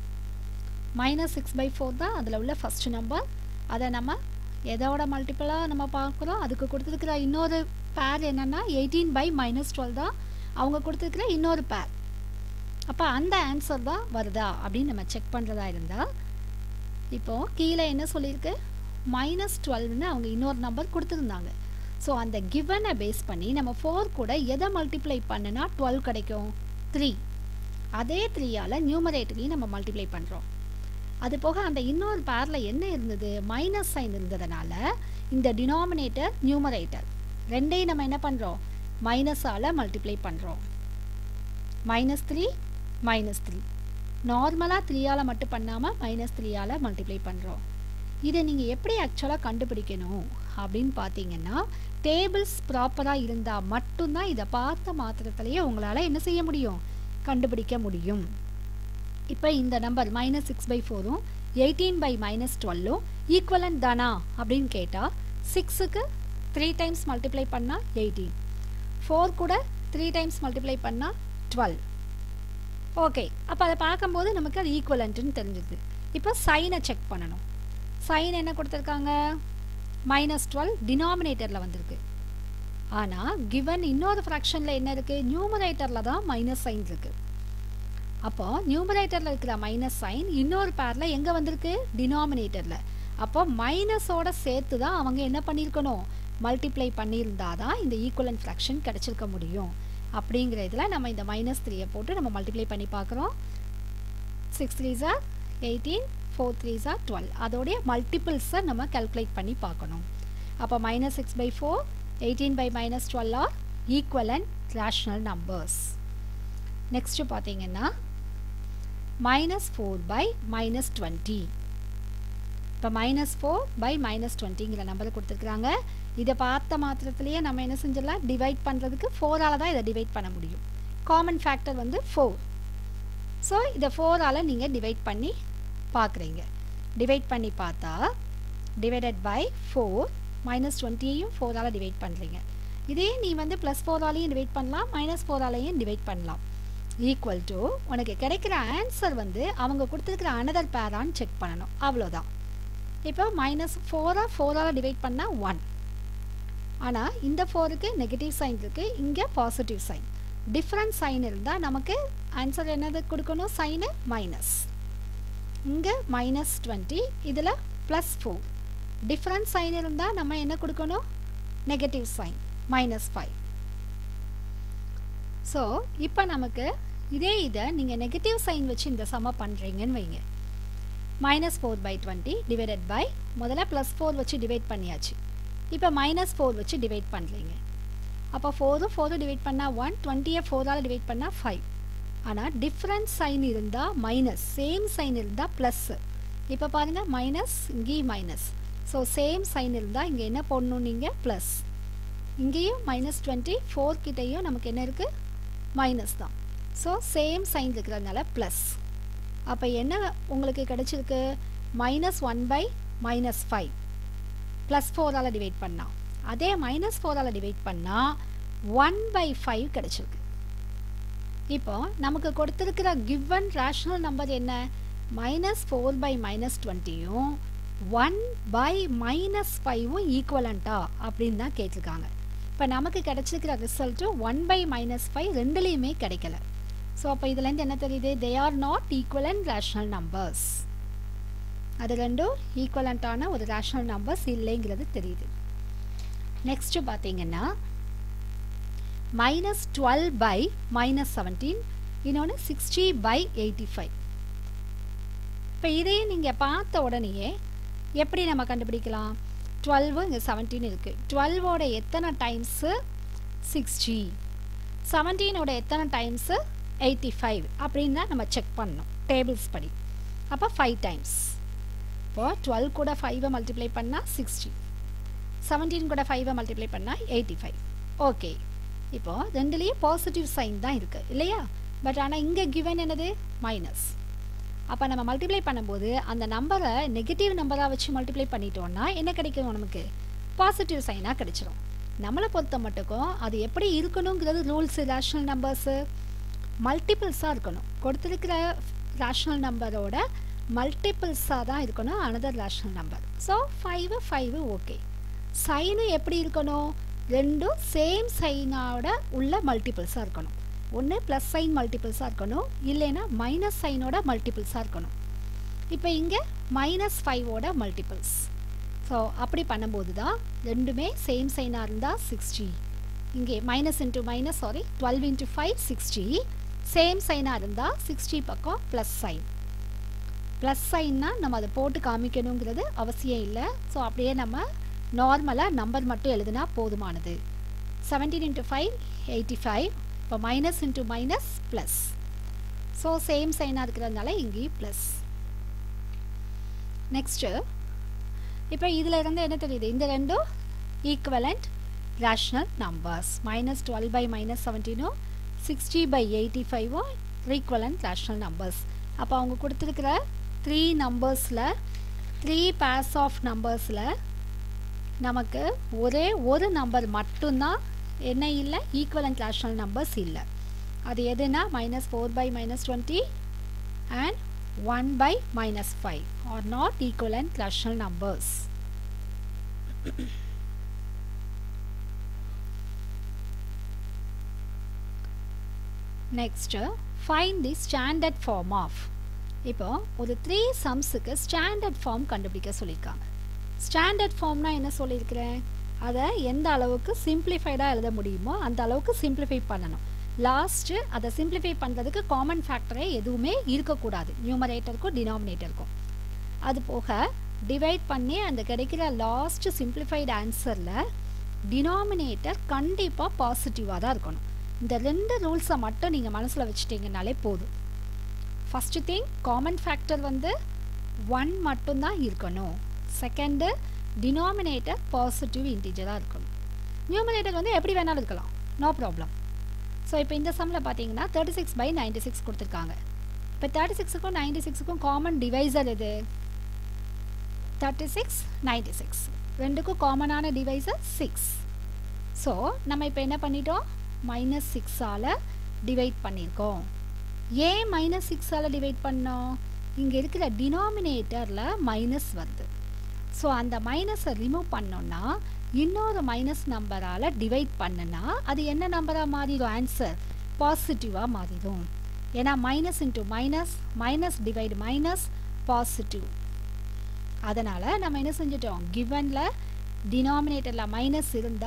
minus six by four தான் அதில் உள்ள ஃபஸ்ட்டு நம்பர் அதை நம்ம எதோட மல்டிப்பிளாக நம்ம பார்க்குறோம் அதுக்கு கொடுத்துருக்கிற இன்னொரு பேர் என்னென்னா எயிட்டீன் பை மைனஸ் டுவெல் தான் அவங்க கொடுத்துருக்கிற இன்னொரு பேர் அப்போ அந்த ஆன்சர் தான் வருதா அப்படின்னு நம்ம செக் பண்ணுறதா இருந்தால் இப்போது கீழே என்ன சொல்லியிருக்கு மைனஸ் டுவெல்னு அவங்க இன்னொரு நம்பர் கொடுத்துருந்தாங்க ஸோ அந்த கிவனை பேஸ் பண்ணி நம்ம ஃபோர் கூட எதை மல்டிப்ளை பண்ணுனா டுவெல் கிடைக்கும் த்ரீ அதே த்ரீயால் நியூமரேட்டரையும் நம்ம மல்டிப்ளை பண்ணுறோம் அது போக அந்த இன்னொரு பேரில் என்ன இருந்தது மைனஸ் சைன் இருந்ததுனால இந்த டினாமினேட்டர் நியூமரேட்டர் ரெண்டையும் நம்ம என்ன பண்ணுறோம் மைனஸால் மல்டிப்ளை பண்ணுறோம் மைனஸ் த்ரீ மைனஸ் த்ரீ நார்மலாக த்ரீயால் மட்டும் பண்ணாமல் மைனஸ் த்ரீயால் மல்டிப்ளை பண்ணுறோம் இதை நீங்கள் எப்படி ஆக்சுவலாக கண்டுபிடிக்கணும் அப்படின்னு பார்த்தீங்கன்னா டேபிள்ஸ் ப்ராப்பராக இருந்தால் மட்டும்தான் இதை பார்த்த மாத்திரத்திலேயே உங்களால் என்ன செய்ய முடியும் கண்டுபிடிக்க முடியும் இப்போ இந்த நம்பர் மைனஸ் சிக்ஸ் பை ஃபோரும் எயிட்டீன் பை மைனஸ் டுவெல்லும் ஈக்குவலன் தானா அப்படின்னு கேட்டால் சிக்ஸுக்கு த்ரீ டைம்ஸ் மல்டிப்ளை பண்ணால் எயிட்டீன் ஃபோர் கூட த்ரீ டைம்ஸ் மல்டிப்ளை பண்ணால் டுவெல் ஓகே அப்போ அதை பார்க்கும்போது நமக்கு அது ஈக்குவலன்ட்டுன்னு தெரிஞ்சுது இப்போ சைனை செக் பண்ணணும் சைன் என்ன கொடுத்துருக்காங்க மைனஸ் டுவெல் டினாமினேட்டரில் வந்திருக்கு ஆனால் கிவன் இன்னொரு ஃப்ராக்ஷனில் என்ன இருக்குது நியூமரேட்டரில் தான் மைனஸ் சைன் இருக்குது அப்போ நியூமரேட்டரில் இருக்கிற மைனஸ் சைன் இன்னொரு பேரில் எங்கே வந்திருக்கு டினாமினேட்டரில் அப்போ மைனஸோட சேர்த்து தான் அவங்க என்ன பண்ணியிருக்கணும் மல்டிப்ளை பண்ணியிருந்தா தான் இந்த ஈக்குவலன் ஃப்ராக்ஷன் கிடச்சிருக்க முடியும் அப்படிங்கிற இதில் நம்ம இந்த மைனஸ் த்ரீயை போட்டு நம்ம மல்டிப்ளை பண்ணி பார்க்குறோம் சிக்ஸ் த்ரீ ஜார் எயிட்டீன் ஃபோர் த்ரீ ஜார் டுவெல் அதோடைய மல்டிபிள்ஸை நம்ம கல்குலேட் பண்ணி பார்க்கணும் அப்போ minus six by four eighteen by minus twelve are equivalent rational numbers next பார்த்தீங்கன்னா minus four by minus twenty இப்போ மைனஸ் ஃபோர் பை மைனஸ் டுவெண்ட்டிங்கிற நம்பரை கொடுத்துருக்குறாங்க இதை பார்த்த மாத்திரத்துலேயே நம்ம என்ன செஞ்சிடலாம் டிவைட் பண்ணுறதுக்கு ஃபோரால் தான் இதை டிவைட் பண்ண முடியும் காமன் ஃபேக்டர் வந்து ஃபோர் ஸோ இதை ஃபோரால் நீங்கள் டிவைட் பண்ணி பார்க்குறீங்க டிவைட் பண்ணி பார்த்தா டிவைடட் பை ஃபோர் மைனஸ் டுவெண்ட்டியையும் ஃபோரால் டிவைட் பண்ணுறீங்க இதே நீ வந்து ப்ளஸ் ஃபோராலையும் டிவைட் பண்ணலாம் மைனஸ் ஃபோராலையும் டிவைட் பண்ணலாம் ஈக்குவல் டு உனக்கு கிடைக்கிற ஆன்சர் வந்து அவங்க கொடுத்துருக்கிற அனதர் பேரான்னு செக் பண்ணணும் அவ்வளோதான் இப்போ மைனஸ் ஃபோராக ஃபோரால் டிவைட் பண்ணால் ஒன் ஆனால் இந்த ஃபோருக்கு நெகட்டிவ் சைன் இருக்குது இங்கே பாசிட்டிவ் சைன் டிஃப்ரெண்ட் சைன் இருந்தால் நமக்கு ஆன்சர் என்னது கொடுக்கணும் சைனு மைனஸ் இங்கே மைனஸ் டுவெண்ட்டி இதில் ப்ளஸ் ஃபோர் டிஃப்ரெண்ட் சைன் இருந்தால் நம்ம என்ன கொடுக்கணும் negative sign minus five so இப்போ நமக்கு இதே இதை நீங்கள் நெகட்டிவ் சைன் வச்சு இந்த சம பண்ணுறீங்கன்னு வைங்க minus four by twenty divided by முதல்ல ப்ளஸ் ஃபோர் வச்சு டிவைட் பண்ணியாச்சு இப்போ மைனஸ் ஃபோர் வச்சு டிவைட் பண்ணுறீங்க அப்போ ஃபோரும் ஃபோரும் டிவைட் பண்ணால் ஒன் டுவெண்ட்டியை ஃபோரால் டிவைட் பண்ணால் ஃபைவ் ஆனால் டிஃப்ரெண்ட் சைன் இருந்தால் மைனஸ் சேம் சைன் இருந்தால் ப்ளஸ்ஸு இப்போ பாருங்கள் மைனஸ் இங்கேயும் மைனஸ் ஸோ சேம் சைன் இருந்தால் இங்கே என்ன போடணும் நீங்கள் ப்ளஸ் இங்கேயும் மைனஸ் டுவெண்ட்டி ஃபோர் கிட்டேயும் நமக்கு என்ன இருக்குது மைனஸ் தான் ஸோ சேம் சைன் இருக்கிறதுனால ப்ளஸ் அப்போ என்ன உங்களுக்கு கிடச்சிருக்கு minus one by minus five plus ஃபோரால் டிவைட் பண்ணால் அதே மைனஸ் ஃபோரால் டிவைட் பண்ணால் ஒன் பை ஃபைவ் கிடச்சிருக்கு இப்போ நமக்கு கொடுத்துருக்கிற கிவன் ரேஷனல் நம்பர் என்ன மைனஸ் ஃபோர் பை மைனஸ் டுவெண்ட்டியும் ஒன் பை மைனஸ் ஃபைவும் ஈக்குவலண்ட்டா அப்படின்னு தான் கேட்டிருக்காங்க இப்போ நமக்கு கிடைச்சிருக்கிற result one by minus five ரெண்டுலேயுமே கிடைக்கல ஸோ அப்போ இதுலேருந்து என்ன தெரியுது they are not equivalent rational numbers அது ரெண்டும் ஈக்குவலண்ட்டான ஒரு ரேஷனல் நம்பர்ஸ் இல்லைங்கிறது தெரியுது நெக்ஸ்ட்டு பார்த்தீங்கன்னா minus twelve by minus seventeen இன்னொன்று சிக்ஸ்டி பை எயிட்டி ஃபைவ் இப்போ இதையும் நீங்கள் பார்த்த உடனேயே எப்படி நம்ம கண்டுபிடிக்கலாம் டுவெல்வு இங்கே செவன்டீன் இருக்குது டுவெல்வோட எத்தனை டைம்ஸு சிக்ஸ்டி செவன்டீனோட எத்தனை டைம்ஸு எயிட்டி ஃபைவ் அப்படின்னு தான் நம்ம செக் பண்ணணும் டேபிள்ஸ் படி அப்போ ஃபைவ் டைம்ஸ் இப்போது டுவெல் கூட ஃபைவை மல்டிப்ளை பண்ணால் சிக்ஸ்டி செவன்டீன் கூட ஃபைவை மல்டிப்ளை பண்ணால் எயிட்டி ஃபைவ் ஓகே இப்போது ரெண்டுலேயும் பாசிட்டிவ் சைன் தான் இருக்குது இல்லையா பட் ஆனால் இங்கே கிவன் என்னது மைனஸ் அப்போ நம்ம மல்டிப்ளை பண்ணும்போது அந்த நம்பரை நெகட்டிவ் நம்பராக வச்சு மல்டிப்ளை பண்ணிட்டோம்னா என்ன கிடைக்கும் நமக்கு பாசிட்டிவ் சைனாக கிடைச்சிரும் நம்மளை பொறுத்த மட்டுக்கும் அது எப்படி இருக்கணுங்கிறது ரூல்ஸு ரேஷ்னல் நம்பர்ஸு மல்டிபிள்ஸாக இருக்கணும் கொடுத்துருக்கிற ரேஷ்னல் நம்பரோட மல்டிபிள்ஸாக தான் இருக்கணும் another rational number so five five okay sign எப்படி இருக்கணும் ரெண்டும் சேம் சைனோட உள்ள மல்டிபிள்ஸாக இருக்கணும் ஒன்று ப்ளஸ் சைன் மல்டிபிள்ஸாக இருக்கணும் இல்லைன்னா மைனஸ் சைனோட மல்டிபிள்ஸாக இருக்கணும் இப்போ இங்கே மைனஸ் ஃபைவோட மல்டிபிள்ஸ் ஸோ அப்படி பண்ணும்போது தான் ரெண்டுமே சேம் சைனாக இருந்தால் சிக்ஸ்டி இங்கே minus into minus sorry twelve into five sixty same சைனாக இருந்தால் சிக்ஸ்டி பக்கம் ப்ளஸ் சைன் ப்ளஸ் சைன்னா நம்ம அதை போட்டு காமிக்கணுங்கிறது அவசியம் இல்லை ஸோ அப்படியே நம்ம நார்மலாக நம்பர் மட்டும் எழுதுனா போதுமானது seventeen into five eighty five இப்போ minus into minus plus so same சைனாக இருக்கிறதுனால இங்கேயும் ப்ளஸ் நெக்ஸ்ட்டு இப்போ இதில் இருந்து என்ன தெரியுது இந்த ரெண்டும் equivalent rational numbers minus twelve by minus செவன்டீனும் சிக்ஸ்டி பை எயிட்டி ஃபைவும் ஈக்குவலண்ட் ரேஷ்னல் நம்பர்ஸ் அப்போ அவங்க கொடுத்துருக்கிற த்ரீ நம்பர்ஸில் த்ரீ பேர்ஸ் ஆஃப் நம்பர்ஸில் நமக்கு ஒரே ஒரு நம்பர் மட்டும்தான் என்ன இல்லை ஈக்குவலண்ட் ரேஷ்னல் நம்பர்ஸ் இல்லை அது எதுனா minus four by minus twenty and one by minus five are not equivalent rational numbers next find the standard form of இப்போ ஒரு த்ரீ சம்ஸுக்கு ஸ்டாண்டர்ட் ஃபார்ம் கண்டுபிடிக்க சொல்லியிருக்காங்க ஸ்டாண்டர்ட் ஃபார்ம்னா என்ன சொல்லியிருக்கிறேன் அதை எந்த அளவுக்கு சிம்பிளிஃபைடாக எழுத முடியுமோ அந்த அளவுக்கு சிம்பிளிஃபை பண்ணணும் லாஸ்ட்டு அதை சிம்பிளிஃபை பண்ணுறதுக்கு காமன் ஃபேக்டரே எதுவுமே இருக்கக்கூடாது நியூமரேட்டருக்கும் டினாமினேட்டருக்கும் அது போக டிவைட் பண்ணி அந்த கிடைக்கிற லாஸ்ட் சிம்பிளிஃபைடு ஆன்சரில் டினாமினேட்டர் கண்டிப்பாக பாசிட்டிவாக தான் இருக்கணும் இந்த ரெண்டு ரூல்ஸை மட்டும் நீங்கள் மனசில் வச்சுட்டிங்கனாலே போதும் ஃபஸ்ட்டு திங் காமன் ஃபேக்டர் வந்து ஒன் மட்டும்தான் இருக்கணும் செகண்டு டினாமினேட்டர் பாசிட்டிவ் இன்டீஜராக இருக்கணும் நியூமினேட்டர் வந்து எப்படி வேணாலும் இருக்கலாம் நோ ப்ராப்ளம் ஸோ இப்போ இந்த சம்மில் பார்த்தீங்கன்னா thirty six by ninety six கொடுத்துருக்காங்க இப்போ தேர்ட்டி சிக்ஸுக்கும் நைன்டி சிக்ஸுக்கும் காமன் டிவைசர் எது தேர்ட்டி சிக்ஸ் நைன்டி சிக்ஸ் ரெண்டுக்கும் காமனான டிவைசர் சிக்ஸ் ஸோ நம்ம இப்போ என்ன பண்ணிட்டோம் மைனஸ் சிக்ஸால் டிவைட் பண்ணியிருக்கோம் ஏன் மைனஸ் சிக்ஸால் டிவைட் பண்ணோம் இங்கே இருக்கிற டினாமினேட்டரில் மைனஸ் வருது ஸோ அந்த மைனஸை ரிமூவ் பண்ணோன்னா இன்னொரு மைனஸ் நம்பரால் டிவைட் பண்ணுனா அது என்ன நம்பராக மாறிடும் ஆன்சர் பாசிட்டிவாக மாறிடும் ஏன்னா minus into minus minus divide minus positive அதனால் நம்ம என்ன செஞ்சிட்டோம் கிவனில் டினாமினேட்டரில் மைனஸ் இருந்தால்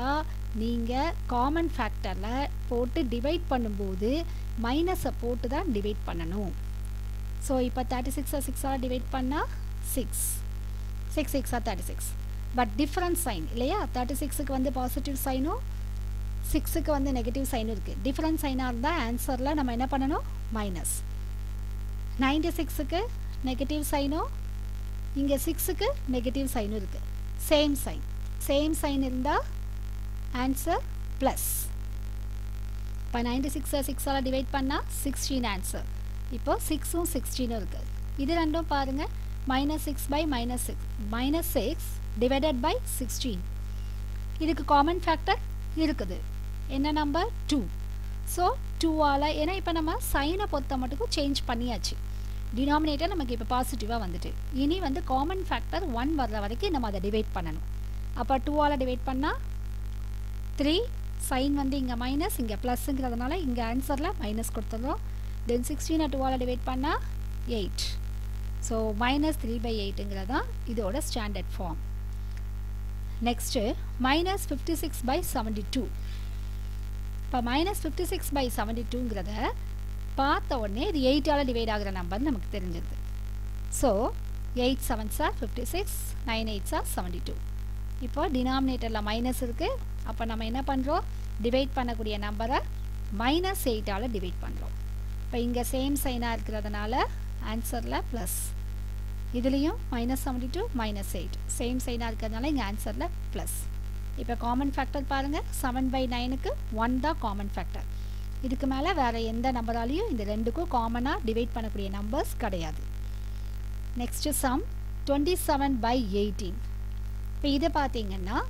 நீங்கள் காமன் ஃபேக்டரில் போட்டு டிவைட் பண்ணும்போது மைனஸை போட்டு தான் டிவைட் பண்ணணும் ஸோ இப்போ தேர்ட்டி சிக்ஸை சிக்ஸால் டிவைட் பண்ணால் சிக்ஸ் சிக்ஸ் சிக்ஸாக thirty six but different sign இல்லையா தேர்ட்டி சிக்ஸுக்கு வந்து பாசிட்டிவ் சைனும் சிக்ஸுக்கு வந்து நெகட்டிவ் சைனும் இருக்குது டிஃப்ரெண்ட் சைனாக இருந்தால் ஆன்சரில் நம்ம என்ன பண்ணணும் மைனஸ் நைன்டி சிக்ஸுக்கு நெகட்டிவ் சைனும் இங்கே சிக்ஸுக்கு நெகட்டிவ் சைனும் இருக்குது சேம் சைன் சேம் சைன் இருந்தால் ஆன்சர் ப்ளஸ் இப்போ நைன்டி சிக்ஸை சிக்ஸால் டிவைட் பண்ணால் சிக்ஸ்டீன் ஆன்சர் இப்போ சிக்ஸும் சிக்ஸ்டீனும் இருக்குது இது ரெண்டும் பாருங்கள் minus six by minus six minus six divided by sixteen இதுக்கு காமன் ஃபேக்டர் இருக்குது என்ன நம்பர் டூ ஸோ டூவால் ஏன்னா இப்போ நம்ம சைனை பொறுத்த மட்டுக்கும் சேஞ்ச் பண்ணியாச்சு டினாமினேட்டர் நமக்கு இப்போ பாசிட்டிவாக வந்துட்டு இனி வந்து காமன் ஃபேக்டர் ஒன் வர்ற வரைக்கும் நம்ம அதை டிவைட் பண்ணணும் அப்போ டூவால் டிவைட் பண்ணால் த்ரீ சைன் வந்து இங்கே மைனஸ் இங்கே ப்ளஸ்ஸுங்கிறதுனால இங்கே ஆன்சரில் மைனஸ் கொடுத்துட்றோம் தென் சிக்ஸ்டீனை டூவால் டிவைட் பண்ணால் eight so minus three by எயிட்டுங்கிறது தான் இதோட standard form next minus fifty six by seventy two இப்போ minus fifty six by seventy டூங்கிறத பார்த்த உடனே இது எயிட்டால் டிவைட் ஆகிற நம்பர் நமக்கு தெரிஞ்சிருது so eight seven sir fifty six nine eight sir seventy two இப்போ டினாமினேட்டரில் மைனஸ் இருக்குது அப்போ நம்ம என்ன பண்ணுறோம் டிவைட் பண்ணக்கூடிய நம்பரை மைனஸ் எயிட்டால் டிவைட் பண்ணுறோம் இப்போ இங்கே சேம் சைனாக இருக்கிறதுனால ஆன்சரில் ப்ளஸ் இதுலேயும் minus seventy two minus eight same சைனாக இருக்கிறதுனால இங்கே ஆன்சரில் ப்ளஸ் இப்போ காமன் ஃபேக்டர் பாருங்கள் செவன் பை நைனுக்கு ஒன் தான் காமன் ஃபேக்டர் இதுக்கு மேலே வேறு எந்த நம்பராலையும் இந்த ரெண்டுக்கும் காமனாக டிவைட் பண்ணக்கூடிய நம்பர்ஸ் கிடையாது next sum twenty seven by eighteen இப்போ இதை பார்த்தீங்கன்னா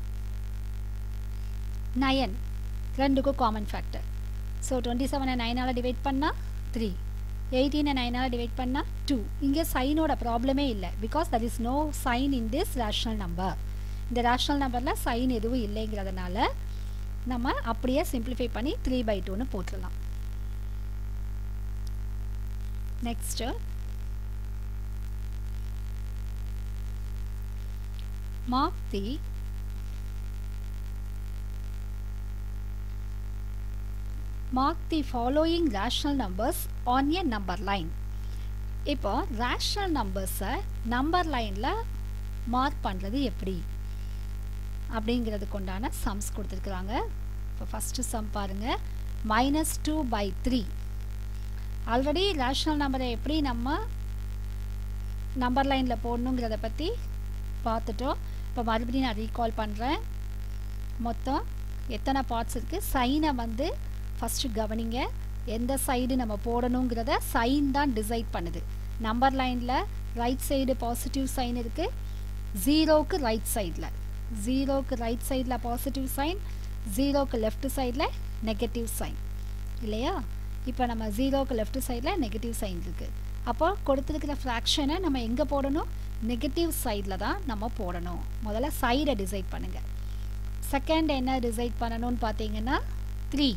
நயன் ரெண்டுக்கும் காமன் ஃபேக்டர் ஸோ டுவெண்ட்டி செவனை நைனால் டிவைட் பண்ணால் த்ரீ எயிட்டீனை நைனால் டிவைட் பண்ணால் டூ இங்கே சைனோட ப்ராப்ளமே இல்லை because that is no sign in this rational number இந்த ரேஷ்னல் நம்பரில் சைன் எதுவும் இல்லைங்கிறதுனால நம்ம அப்படியே சிம்பிளிஃபை பண்ணி த்ரீ பை டூன்னு போட்டுடலாம் next mark the mark the following rational numbers on a number line இப்போ ரேஷ்னல் நம்பர்ஸை நம்பர் லைனில் மார்க் பண்ணுறது எப்படி அப்படிங்கிறதுக்கு உண்டான சம்ஸ் கொடுத்துருக்குறாங்க இப்போ ஃபஸ்ட்டு சம் பாருங்கள் minus two by three already rational நம்பரை எப்படி நம்ம நம்பர் லைனில் போடணுங்கிறத பற்றி பார்த்துட்டோம் இப்போ மறுபடியும் நான் ரீகால் பண்ணுறேன் மொத்தம் எத்தனை பார்ட்ஸ் இருக்குது சைனை வந்து ஃபஸ்ட்டு கவனிங்க எந்த சைடு நம்ம போடணுங்கிறத சைன் தான் டிசைட் பண்ணுது நம்பர் லைனில் ரைட் சைடு பாசிட்டிவ் சைன் இருக்குது ஜீரோவுக்கு ரைட் சைடில் ஜீரோவுக்கு ரைட் சைடில் பாசிட்டிவ் சைன் ஜீரோவுக்கு லெஃப்ட் சைடில் நெகட்டிவ் சைன் இல்லையா இப்போ நம்ம ஜீரோவுக்கு லெஃப்ட் சைடில் நெகட்டிவ் சைன் இருக்குது அப்போ கொடுத்துருக்கிற ஃப்ராக்ஷனை நம்ம எங்கே போடணும் நெகட்டிவ் சைடில் தான் நம்ம போடணும் முதல்ல சைடை டிசைட் பண்ணுங்கள் செகண்ட் என்ன டிசைட் பண்ணணும்னு பார்த்தீங்கன்னா த்ரீ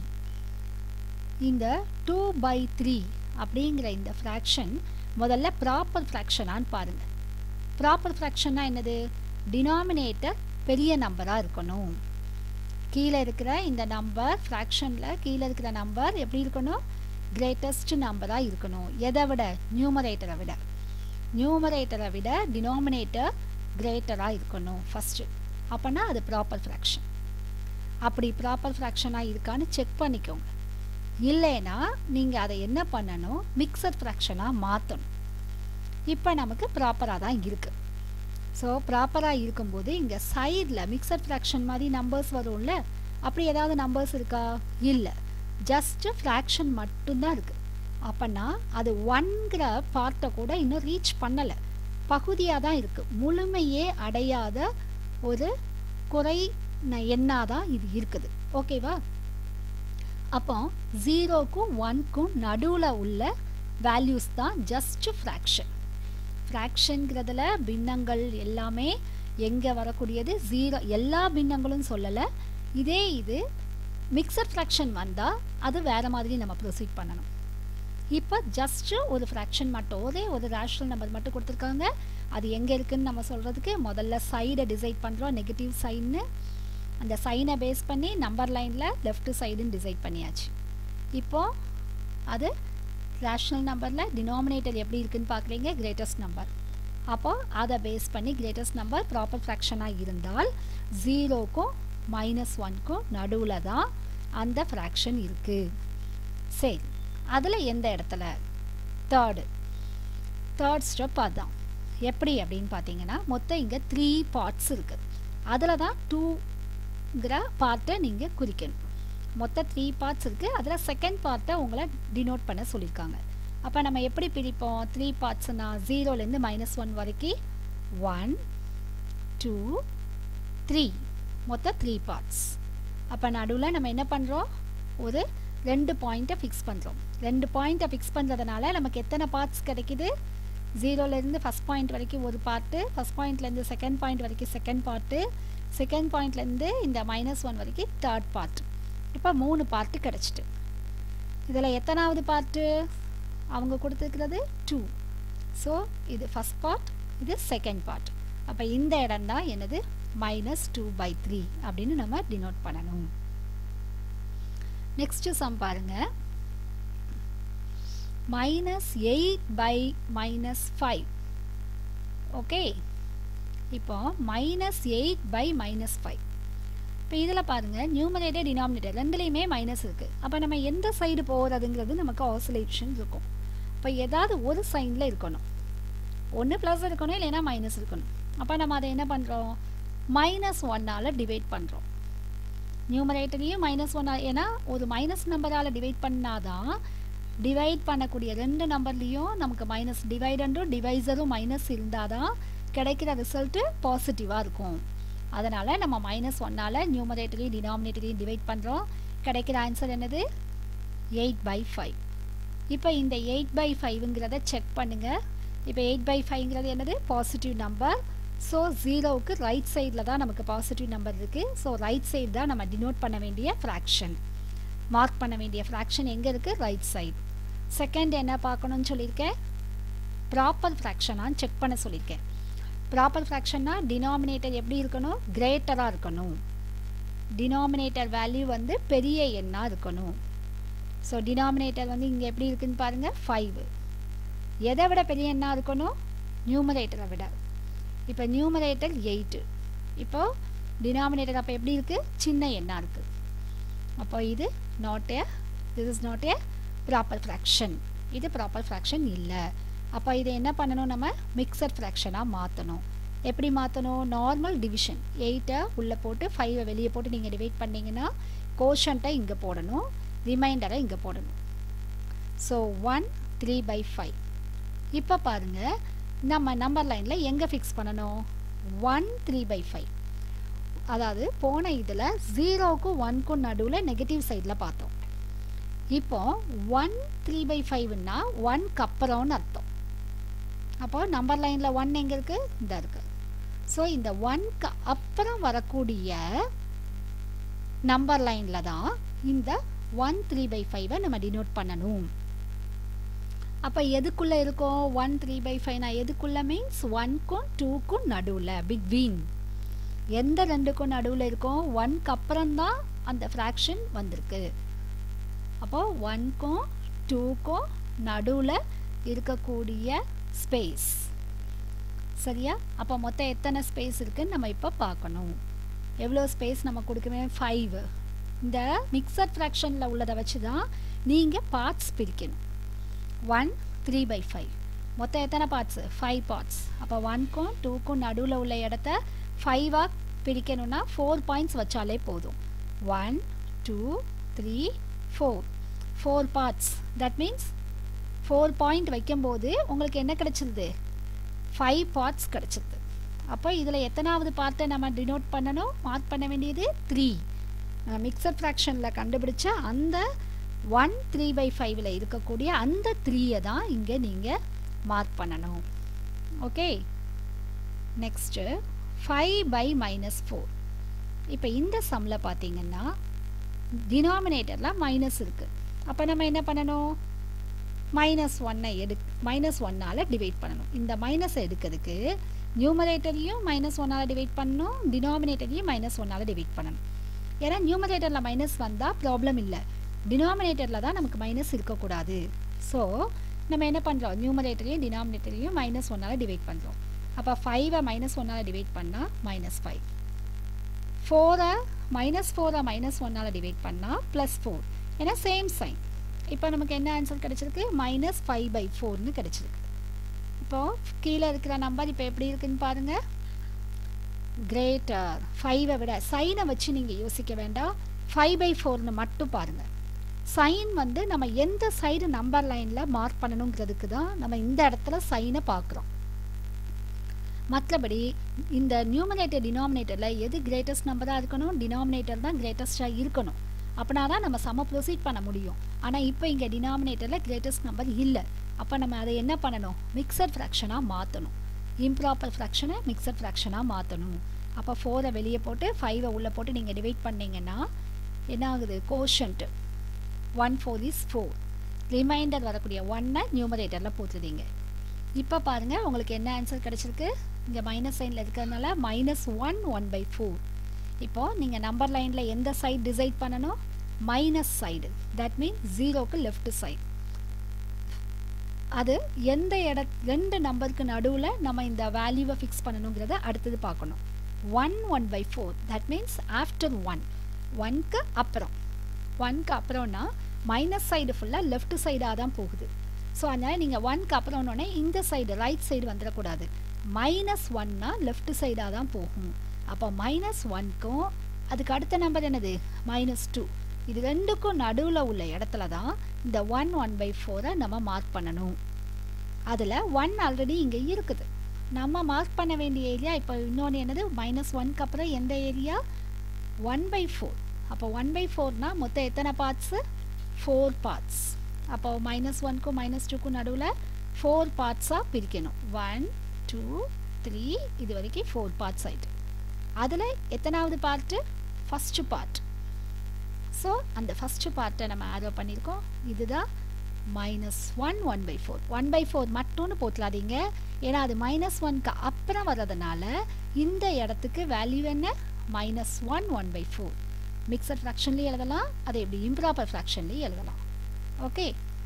இந்த டூ பை த்ரீ அப்படிங்கிற இந்த ஃப்ராக்ஷன் முதல்ல ப்ராப்பர் ஃப்ராக்ஷனான்னு பாருங்கள் ப்ராப்பர் ஃப்ராக்ஷன்னா என்னது டினாமினேட்டர் பெரிய நம்பராக இருக்கணும் கீழே இருக்கிற இந்த நம்பர் ஃப்ராக்ஷனில் கீழே இருக்கிற நம்பர் எப்படி இருக்கணும் கிரேட்டஸ்ட் நம்பராக இருக்கணும் எதை விட நியூமரேட்டரை விட நியூமரேட்டரை விட டினாமினேட்டர் கிரேட்டராக இருக்கணும் ஃபஸ்ட்டு அப்போனா அது ப்ராப்பர் ஃப்ராக்ஷன் அப்படி ப்ராப்பர் ஃப்ராக்ஷனாக இருக்கான்னு செக் பண்ணிக்கோங்க இல்லைன்னா நீங்கள் அதை என்ன பண்ணணும் மிக்சர் ஃப்ராக்ஷனாக மாற்றணும் இப்போ நமக்கு ப்ராப்பராக தான் இருக்குது ஸோ ப்ராப்பராக இருக்கும்போது இங்கே சைடில் மிக்சர் ஃப்ராக்ஷன் மாதிரி நம்பர்ஸ் வரும்ல அப்படி ஏதாவது நம்பர்ஸ் இருக்கா இல்லை ஜஸ்ட்டு ஃப்ராக்ஷன் மட்டும்தான் இருக்குது அப்போனா அது ஒன்கிற பார்ட்டை கூட இன்னும் ரீச் பண்ணலை பகுதியாக தான் இருக்குது முழுமையே அடையாத ஒரு குறை எண்ணாக தான் இது இருக்குது ஓகேவா அப்போ ஜீரோக்கும் ஒன்க்கும் நடுவில் உள்ள வேல்யூஸ் தான் ஜஸ்ட் ஃப்ராக்ஷன் ஃப்ராக்ஷன்கிறதுல பின்னங்கள் எல்லாமே எங்கே வரக்கூடியது ஜீரோ எல்லா பின்னங்களும் சொல்லலை இதே இது மிக்சட் ஃப்ராக்ஷன் வந்தால் அது வேறு மாதிரி நம்ம ப்ரொசீட் பண்ணணும் இப்போ ஜஸ்ட்டு ஒரு ஃப்ராக்ஷன் மட்டும் ஒரே ஒரு ரேஷ்னல் நம்பர் மட்டும் கொடுத்துருக்காங்க அது எங்கே இருக்குதுன்னு நம்ம சொல்கிறதுக்கு முதல்ல சைடை டிசைட் பண்ணுறோம் நெகட்டிவ் சைன்னு அந்த சைனை பேஸ் பண்ணி நம்பர் லைனில் லெஃப்ட் சைடுன்னு டிசைட் பண்ணியாச்சு இப்போது அது ரேஷ்னல் நம்பரில் டினாமினேட்டர் எப்படி இருக்குன்னு பார்க்குறீங்க கிரேட்டஸ்ட் நம்பர் அப்போ அதை பேஸ் பண்ணி கிரேட்டஸ்ட் நம்பர் ப்ராப்பர் ஃப்ராக்ஷனாக இருந்தால் ஜீரோக்கும் மைனஸ் ஒன்க்கும் நடுவில் தான் அந்த ஃப்ராக்ஷன் இருக்குது சரி அதில் எந்த இடத்துல தேர்டு தேர்ட் ஸ்டெப் அதுதான் எப்படி அப்படின்னு பார்த்தீங்கன்னா மொத்தம் இங்கே த்ரீ பார்ட்ஸ் இருக்குது அதில் தான் டூங்கிற பார்ட்டை நீங்கள் குறிக்கணும் மொத்தம் த்ரீ பார்ட்ஸ் இருக்குது அதில் செகண்ட் பார்ட்டை உங்களை டினோட் பண்ண சொல்லியிருக்காங்க அப்போ நம்ம எப்படி பிரிப்போம் த்ரீ பார்ட்ஸ்னா ஜீரோலேருந்து மைனஸ் ஒன் வரைக்கும் ஒன் டூ த்ரீ மொத்தம் த்ரீ பார்ட்ஸ் அப்போ நடுவில் நம்ம என்ன பண்ணுறோம் ஒரு ரெண்டு பாயிண்ட்டை ஃபிக்ஸ் பண்ணுறோம் ரெண்டு பாயிண்ட்டை ஃபிக்ஸ் பண்ணுறதுனால நமக்கு எத்தனை பார்ட்ஸ் கிடைக்குது ஜீரோலேருந்து ஃபஸ்ட் பாயிண்ட் வரைக்கும் ஒரு பார்ட்டு ஃபஸ்ட் பாயிண்ட்லேருந்து செகண்ட் பாயிண்ட் வரைக்கும் செகண்ட் பார்ட்டு செகண்ட் பாயிண்ட்லேருந்து இந்த மைனஸ் ஒன் வரைக்கும் தேர்ட் பார்ட் இப்போ மூணு பார்ட்டு கிடச்சிட்டு இதில் எத்தனாவது பார்ட்டு அவங்க கொடுத்துருக்கிறது டூ ஸோ இது ஃபஸ்ட் பார்ட் இது செகண்ட் பார்ட் அப்போ இந்த இடம் தான் என்னது மைனஸ் டூ பை த்ரீ அப்படின்னு நம்ம டினோட் பண்ணணும் நெக்ஸ்ட்டு சம் பாருங்க minus eight by minus five okay இப்போ minus eight by minus five இப்போ இதில் பாருங்கள் நியூமரேட்டர் டினாமினேட்டர் ரெண்டுலேயுமே மைனஸ் இருக்குது அப்போ நம்ம எந்த சைடு போகிறதுங்கிறது நமக்கு ஆசோலேஷன் இருக்கும் இப்போ ஏதாவது ஒரு சைனில் இருக்கணும் ஒன்று ப்ளஸ் இருக்கணும் இல்லைன்னா மைனஸ் இருக்கணும் அப்போ நம்ம அதை என்ன பண்ணுறோம் மைனஸ் ஒன்னால் டிவைட் பண்ணுறோம் நியூமரேட்டரையும் மைனஸ் ஒன் ஏன்னா ஒரு மைனஸ் நம்பரால் டிவைட் பண்ணாதான் டிவைட் பண்ணக்கூடிய ரெண்டு நம்பர்லேயும் நமக்கு மைனஸ் டிவைடண்டும் டிவைசரும் மைனஸ் இருந்தால் தான் கிடைக்கிற ரிசல்ட்டு பாசிட்டிவாக இருக்கும் அதனால் நம்ம மைனஸ் ஒன்னால் நியூமரேட்டரையும் டினாமினேட்டரையும் டிவைட் பண்ணுறோம் கிடைக்கிற ஆன்சர் என்னது எயிட் பை ஃபைவ் இப்போ இந்த எயிட் பை ஃபைவ்ங்கிறத செக் பண்ணுங்கள் இப்போ எயிட் பை ஃபைவ்ங்கிறது என்னது பாசிட்டிவ் நம்பர் ஸோ ஜீரோவுக்கு ரைட் சைடில் தான் நமக்கு பாசிட்டிவ் நம்பர் இருக்குது ஸோ ரைட் சைடு தான் நம்ம டினோட் பண்ண வேண்டிய ஃப்ராக்ஷன் மார்க் பண்ண வேண்டிய ஃப்ராக்ஷன் எங்கே இருக்குது ரைட் சைடு செகண்ட் என்ன பார்க்கணும்னு சொல்லியிருக்கேன் ப்ராப்பர் ஃப்ராக்ஷனான்னு செக் பண்ண சொல்லியிருக்கேன் ப்ராப்பர் ஃப்ராக்ஷன்னா டினாமினேட்டர் எப்படி இருக்கணும் கிரேட்டராக இருக்கணும் டினாமினேட்டர் வேல்யூ வந்து பெரிய எண்ணாக இருக்கணும் ஸோ டினாமினேட்டர் வந்து இங்கே எப்படி இருக்குன்னு பாருங்கள் ஃபைவ் எதை விட பெரிய எண்ணாக இருக்கணும் நியூமரேட்டரை விட இப்போ நியூமரேட்டர் எயிட்டு இப்போது டினாமினேட்டர் அப்போ எப்படி இருக்குது சின்ன எண்ணாக இருக்குது அப்போ இது not a this is not a proper fraction இது ப்ராப்பர் ஃப்ராக்ஷன் இல்லை அப்போ இதை என்ன பண்ணணும் நம்ம மிக்சர் ஃப்ராக்ஷனாக மாற்றணும் எப்படி மாற்றணும் நார்மல் டிவிஷன் எயிட்டை உள்ளே போட்டு ஃபைவை வெளியே போட்டு நீங்கள் டிவைட் பண்ணிங்கன்னா கோஷன்ட்டை இங்கே போடணும் ரிமைண்டரை இங்கே போடணும் so one three by five இப்போ பாருங்கள் நம்ம நம்பர் லைனில் எங்கே ஃபிக்ஸ் பண்ணணும் ஒன் த்ரீ பை ஃபைவ் அதாவது போன இதில் ஜீரோவுக்கும் ஒன்க்கும் நடுவில் நெகட்டிவ் சைடில் பார்த்தோம் இப்போ ஒன் த்ரீ பை ஃபைவ்னா ஒன்க்கு அப்புறம்னு அர்த்தம் அப்போ நம்பர் லைனில் ஒன் எங்கே இருக்குது இந்த இருக்குது ஸோ இந்த ஒன்க்கு அப்புறம் வரக்கூடிய நம்பர் லைனில் தான் இந்த ஒன் த்ரீ பை ஃபைவை நம்ம டினோட் பண்ணணும் அப்போ எதுக்குள்ளே இருக்கும் ஒன் த்ரீ பை ஃபைவ்னா எதுக்குள்ளே மீன்ஸ் ஒன்க்கும் டூக்கும் நடுவில் பிட்வீன் எந்த ரெண்டுக்கும் நடுவில் இருக்கும் ஒன்க்கு அப்புறம் தான் அந்த ஃப்ராக்ஷன் வந்திருக்கு அப்போ ஒன்க்கும் டூக்கும் நடுவில் இருக்கக்கூடிய ஸ்பேஸ் சரியா அப்போ மொத்தம் எத்தனை ஸ்பேஸ் இருக்குன்னு நம்ம இப்போ பார்க்கணும் எவ்வளோ ஸ்பேஸ் நம்ம கொடுக்கணும் ஃபைவ் இந்த மிக்சட் ஃப்ராக்ஷனில் உள்ளதை வச்சு தான் நீங்கள் பார்ட்ஸ் பிரிக்கணும் ஒன் த்ரீ பை ஃபைவ் மொத்தம் எத்தனை பார்ட்ஸு ஃபைவ் பார்ட்ஸ் அப்போ ஒன்க்கும் டூக்கும் நடுவில் உள்ள இடத்த ஃபைவாக பிரிக்கணும்னா ஃபோர் பாயிண்ட்ஸ் வச்சாலே போதும் one two three four four parts that means four point வைக்கும்போது உங்களுக்கு என்ன கிடச்சிருது ஃபைவ் பார்ட்ஸ் கிடச்சிருது அப்போ இதில் எத்தனாவது பார்ட்டை நம்ம டினோட் பண்ணணும் மார்க் பண்ண வேண்டியது த்ரீ மிக்சர் ஃப்ராக்ஷனில் கண்டுபிடிச்ச அந்த ஒன் த்ரீ பை ஃபைவ்ல இருக்கக்கூடிய அந்த த்ரீயை தான் இங்கே நீங்கள் மார்க் பண்ணணும் okay next five by minus four இப்போ இந்த சம்மில் பார்த்தீங்கன்னா டினாமினேட்டரில் மைனஸ் இருக்குது அப்போ நம்ம என்ன பண்ணணும் மைனஸ் ஒன்னை எடு மைனஸ் ஒன்னால் டிவைட் பண்ணணும் இந்த மைனஸை எடுக்கிறதுக்கு நியூமரேட்டரையும் மைனஸ் ஒன்னால் டிவைட் பண்ணணும் டினாமினேட்டரையும் மைனஸ் ஒன்னால் டிவைட் பண்ணணும் ஏன்னா நியூமரேட்டரில் மைனஸ் வந்தால் ப்ராப்ளம் இல்லை டினாமினேட்டரில் தான் நமக்கு மைனஸ் இருக்கக்கூடாது ஸோ நம்ம என்ன பண்ணுறோம் நியூமரேட்டரையும் டினாமினேட்டரையும் மைனஸ் ஒன்னால் டிவைட் பண்ணுறோம் அப்போ ஃபைவை மைனஸ் ஒன்னால் டிவைட் பண்ணால் மைனஸ் ஃபைவ் ஃபோரை மைனஸ் ஃபோரை மைனஸ் ஒன்னால் டிவைட் பண்ணால் ப்ளஸ் ஃபோர் ஏன்னா சேம் சைன் இப்போ நமக்கு என்ன ஆன்சர் கிடச்சிருக்கு மைனஸ் ஃபைவ் பை ஃபோர்னு கிடச்சிருக்கு இப்போது கீழே இருக்கிற நம்பர் இப்போ எப்படி இருக்குன்னு பாருங்கள் கிரேட்டர் ஃபைவை விட சைனை வச்சு நீங்கள் யோசிக்க வேண்டாம் ஃபைவ் பை ஃபோர்னு மட்டும் பாருங்கள் சைன் வந்து நம்ம எந்த சைடு நம்பர் லைனில் மார்க் பண்ணணுங்கிறதுக்கு தான் நம்ம இந்த இடத்துல சைனை பார்க்குறோம் மற்றபடி இந்த நியூமரேட்டர் டினாமினேட்டரில் எது கிரேட்டஸ்ட் நம்பராக இருக்கணும் டினாமினேட்டர் தான் கிரேட்டஸ்டாக இருக்கணும் அப்படின்னா தான் நம்ம சம ப்ரொசீட் பண்ண முடியும் ஆனால் இப்போ இங்கே டினாமினேட்டரில் கிரேட்டஸ்ட் நம்பர் இல்லை அப்போ நம்ம அதை என்ன பண்ணணும் மிக்சட் ஃப்ராக்ஷனாக மாற்றணும் இம்ப்ராப்பர் ஃப்ராக்ஷனை மிக்சட் ஃப்ராக்ஷனாக மாற்றணும் அப்போ ஃபோரை வெளியே போட்டு ஃபைவை உள்ளே போட்டு நீங்கள் டிவைட் பண்ணிங்கன்னா என்ன ஆகுது quotient one four is four remainder வரக்கூடிய ஒன்னை நியூமரேட்டரில் போட்டுருதீங்க இப்போ பாருங்கள் உங்களுக்கு என்ன ஆன்சர் கிடச்சிருக்கு இங்கே மைனஸ் சைனில் இருக்கிறதுனால minus one one by four இப்போது நீங்கள் நம்பர் லைனில் எந்த சைடு டிசைட் பண்ணணும் மைனஸ் சைடு தட் மீன்ஸ் ஜீரோக்கு லெஃப்ட் சைடு அது எந்த இட ரெண்டு நம்பருக்கு நடுவில் நம்ம இந்த வேல்யூவை ஃபிக்ஸ் பண்ணணுங்கிறத அடுத்தது பார்க்கணும் one one by four that means after one ஒன்க்கு அப்புறம் ஒன்க்கு அப்புறம்னா மைனஸ் சைடு ஃபுல்லாக லெஃப்ட் சைடாக தான் போகுது ஸோ அதனால் நீங்கள் ஒன்க்கு அப்புறம்னோடனே இந்த சைடு ரைட் சைடு வந்துடக்கூடாது மைனஸ் ஒன்னா லெஃப்ட் சைடாக தான் போகும் அப்போ மைனஸ் ஒன்க்கும் அதுக்கு அடுத்த நம்பர் என்னது மைனஸ் டூ இது ரெண்டுக்கும் நடுவில் உள்ள இடத்துல தான் இந்த ஒன் ஒன் பை ஃபோரை நம்ம மார்க் பண்ணணும் அதில் ஒன் ஆல்ரெடி இங்கே இருக்குது நம்ம மார்க் பண்ண வேண்டிய ஏரியா இப்போ இன்னொன்று என்னது மைனஸ் ஒன்க்கு அப்புறம் எந்த ஏரியா ஒன் பை ஃபோர் அப்போ ஒன் பை ஃபோர்னால் மொத்தம் எத்தனை பார்ட்ஸு ஃபோர் பார்ட்ஸ் அப்போ மைனஸ் ஒன்க்கும் மைனஸ் டூக்கும் நடுவில் ஃபோர் பார்ட்ஸாக பிரிக்கணும் ஒன் டூ த்ரீ இது வரைக்கும் ஃபோர் பார்ட்ஸ் ஆயிட்டு அதில் எத்தனாவது பார்ட்டு ஃபஸ்ட்டு பார்ட் ஸோ அந்த ஃபஸ்ட்டு பார்ட்டை நம்ம ஆரோ பண்ணியிருக்கோம் இதுதான் minus one one by four one by four மட்டும்னு போட்டுலாதீங்க ஏன்னா அது மைனஸ் ஒன்க்கு அப்புறம் வர்றதுனால இந்த இடத்துக்கு வேல்யூ என்ன minus one one by four mixed ஃப்ராக்ஷன்லேயும் எழுதலாம் அதை எப்படி இம்ப்ராப்பர் ஃப்ராக்ஷன்லேயும் எழுதலாம் okay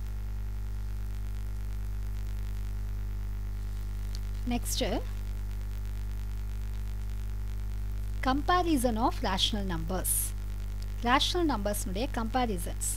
next comparison of rational numbers rational நம்பர்ஸ்னுடைய கம்பேரிசன்ஸ்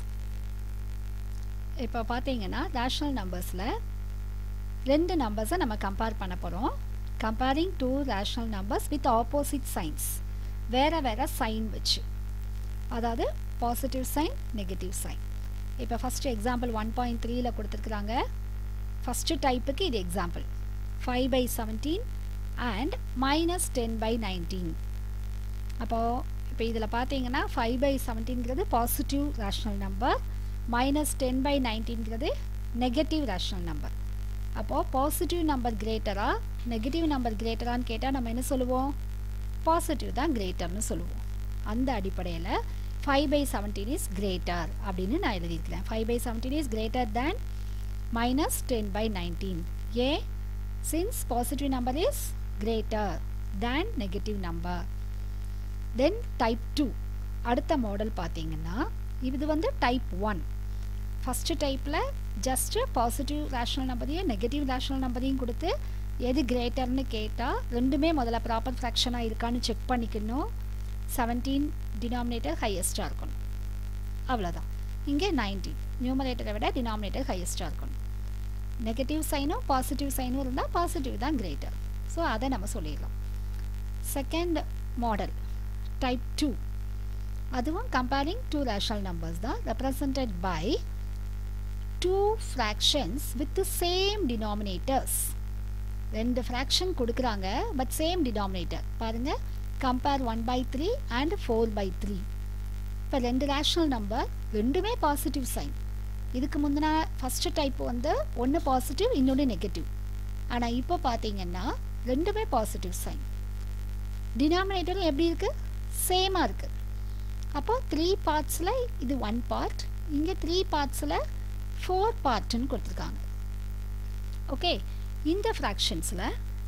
இப்போ பார்த்தீங்கன்னா ரேஷ்னல் நம்பர்ஸில் ரெண்டு நம்பர்ஸை நம்ம கம்பேர் பண்ண போகிறோம் comparing two rational numbers with opposite signs வேறு வேறு சைன் வச்சு அதாவது பாசிட்டிவ் சைன் நெகட்டிவ் சைன் இப்போ ஃபஸ்ட்டு எக்ஸாம்பிள் ஒன் பாயிண்ட் த்ரீயில் கொடுத்துருக்குறாங்க ஃபஸ்ட்டு டைப்புக்கு இது example five by seventeen and minus ten by nineteen அப்போது இப்போ இதில் பார்த்தீங்கன்னா ஃபைவ் பை செவன்டீன்கிறது positive rational number minus ten by நைன்டீன்கிறது நெகட்டிவ் ரேஷ்னல் நம்பர் அப்போது பாசிட்டிவ் நம்பர் கிரேட்டரா நெகட்டிவ் நம்பர் கிரேட்டரான்னு கேட்டால் நம்ம என்ன சொல்லுவோம் பாசிட்டிவ் தான் கிரேட்டர்னு சொல்லுவோம் அந்த அடிப்படையில் five by seventeen is greater அப்படின்னு நான் எழுதியிருக்கிறேன் five by seventeen is greater than minus ten by nineteen a since positive number is greater than negative number then type two அடுத்த மாடல் பார்த்தீங்கன்னா இது வந்து டைப் ஒன் ஃபஸ்ட்டு டைப்பில் just positive rational நம்பரையும் negative rational நம்பரையும் கொடுத்து எது கிரேட்டர்னு கேட்டால் ரெண்டுமே முதல்ல ப்ராப்பர் ஃப்ராக்ஷனாக இருக்கான்னு செக் பண்ணிக்கணும் செவன்டீன் டினாமினேட்டர் ஹையஸ்ட்டாக இருக்கணும் அவ்வளோதான் இங்கே நைன்டீன் நியூமரேட்டரை விட டினாமினேட்டர் ஹையஸ்ட்டாக இருக்கணும் நெகட்டிவ் சைனும் பாசிட்டிவ் சைனும் இருந்தால் பாசிட்டிவ் தான் கிரேட்டர் ஸோ அதை நம்ம சொல்லிடலாம் செகண்ட் மாடல் டைப் டூ அதுவும் கம்பேரிங் டூ ரேஷனல் நம்பர்ஸ் தான் represented by two fractions with same denominators ரெண்டு ஃப்ராக்ஷன் கொடுக்குறாங்க பட் சேம் டினாமினேட்டர் பாருங்கள் compare one by three and four by three இப்போ ரெண்டு ரேஷ்னல் நம்பர் ரெண்டுமே பாசிட்டிவ் சைன் இதுக்கு முந்தின ஃபஸ்ட்டு டைப் வந்து ஒன்று பாசிட்டிவ் இன்னொன்று நெகட்டிவ் ஆனால் இப்போ பார்த்தீங்கன்னா ரெண்டுமே பாசிட்டிவ் சைன் டினாமினேட்டரும் எப்படி இருக்குது சேமாக இருக்குது அப்போ த்ரீ பார்ட்ஸில் இது ஒன் பார்ட் இங்கே த்ரீ பார்ட்ஸில் ஃபோர் பார்ட்டுன்னு கொடுத்துருக்காங்க ஓகே இந்த ஃப்ராக்ஷன்ஸில்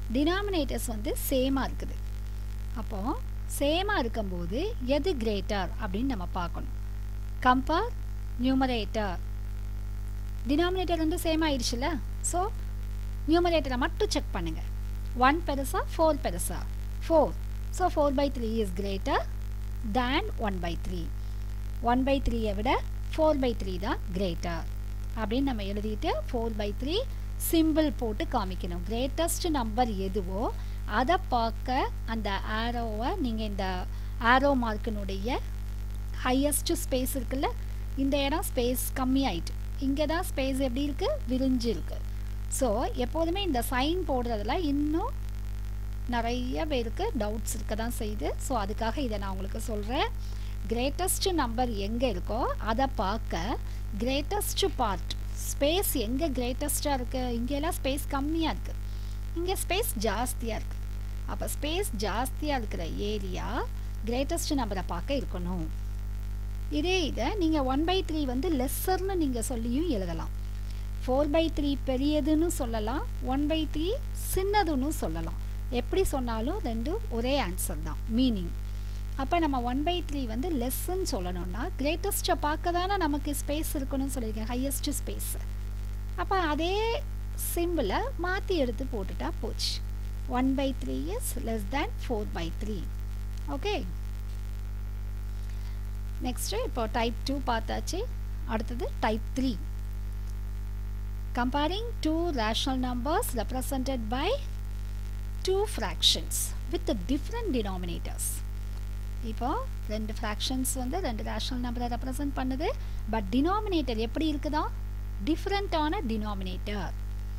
டினாமினேட்டர்ஸ் வந்து சேமாக இருக்குது அப்போது சேமாக இருக்கும்போது எது கிரேட்டர் அப்படின்னு நம்ம பார்க்கணும் கம்பேர் நியூமரேட்டர் டினாமினேட்டர் வந்து சேம் ஆயிடுச்சுல ஸோ நியூமரேட்டரை மட்டும் செக் பண்ணுங்கள் ஒன் பெருசா ஃபோர் பெருசா four so four by three is greater than one by three one by த்ரீயை விட ஃபோர் பை த்ரீ தான் கிரேட்டர் அப்படின்னு நம்ம எழுதிட்டு ஃபோர் பை த்ரீ சிம்பிள் போட்டு காமிக்கணும் கிரேட்டஸ்ட் நம்பர் எதுவோ அதை பார்க்க அந்த ஆரோவை நீங்கள் இந்த ஆரோ மார்க்கினுடைய ஹையஸ்ட் ஸ்பேஸ் இருக்குல்ல இந்த இடம் ஸ்பேஸ் கம்மி ஆயிட்டு இங்கே தான் ஸ்பேஸ் எப்படி இருக்குது விரிஞ்சு இருக்கு ஸோ எப்போதுமே இந்த சைன் போடுறதுல இன்னும் நிறைய பேருக்கு டவுட்ஸ் இருக்க தான் செய்யுது ஸோ அதுக்காக இதை நான் உங்களுக்கு சொல்கிறேன் கிரேட்டஸ்ட் நம்பர் எங்கே இருக்கோ அதை பார்க்க கிரேட்டஸ்ட் பார்ட் ஸ்பேஸ் எங்கே கிரேட்டஸ்ட்டாக இருக்குது இங்கெல்லாம் ஸ்பேஸ் கம்மியாக இருக்குது இங்கே ஸ்பேஸ் ஜாஸ்தியாக இருக்குது அப்போ ஸ்பேஸ் ஜாஸ்தியாக இருக்கிற ஏரியா கிரேட்டஸ்ட் நம்பரை பார்க்க இருக்கணும் இதே இதை நீங்கள் ஒன் பை த்ரீ வந்து லெஸ்ஸர்னு நீங்கள் சொல்லியும் எழுதலாம் ஃபோர் பை த்ரீ பெரியதுன்னு சொல்லலாம் ஒன் பை த்ரீ சின்னதுன்னு சொல்லலாம் எப்படி சொன்னாலும் ரெண்டும் ஒரே ஆன்சர் தான் மீனிங் அப்போ நம்ம ஒன் பை த்ரீ வந்து லெஸ்ன்னு சொல்லணும்னா கிரேட்டஸ்ட்டை பார்க்க தானே நமக்கு ஸ்பேஸ் இருக்கணும்னு சொல்லியிருக்கேன் ஹையஸ்ட் ஸ்பேஸ் அப்போ அதே சிம்பிளை மாற்றி எடுத்து போட்டுட்டா போச்சு one by three is less than four by three okay next இப்போ டைப் டூ பார்த்தாச்சு அடுத்தது type three comparing two rational numbers represented by two fractions with the different denominators இப்போ ரெண்டு ஃப்ராக்ஷன்ஸ் வந்து ரெண்டு ரேஷனல் நம்பரை ரெப்ரசன்ட் பண்ணுது பட் டினாமினேட்டர் எப்படி இருக்குதா டிஃப்ரெண்ட்டான denominator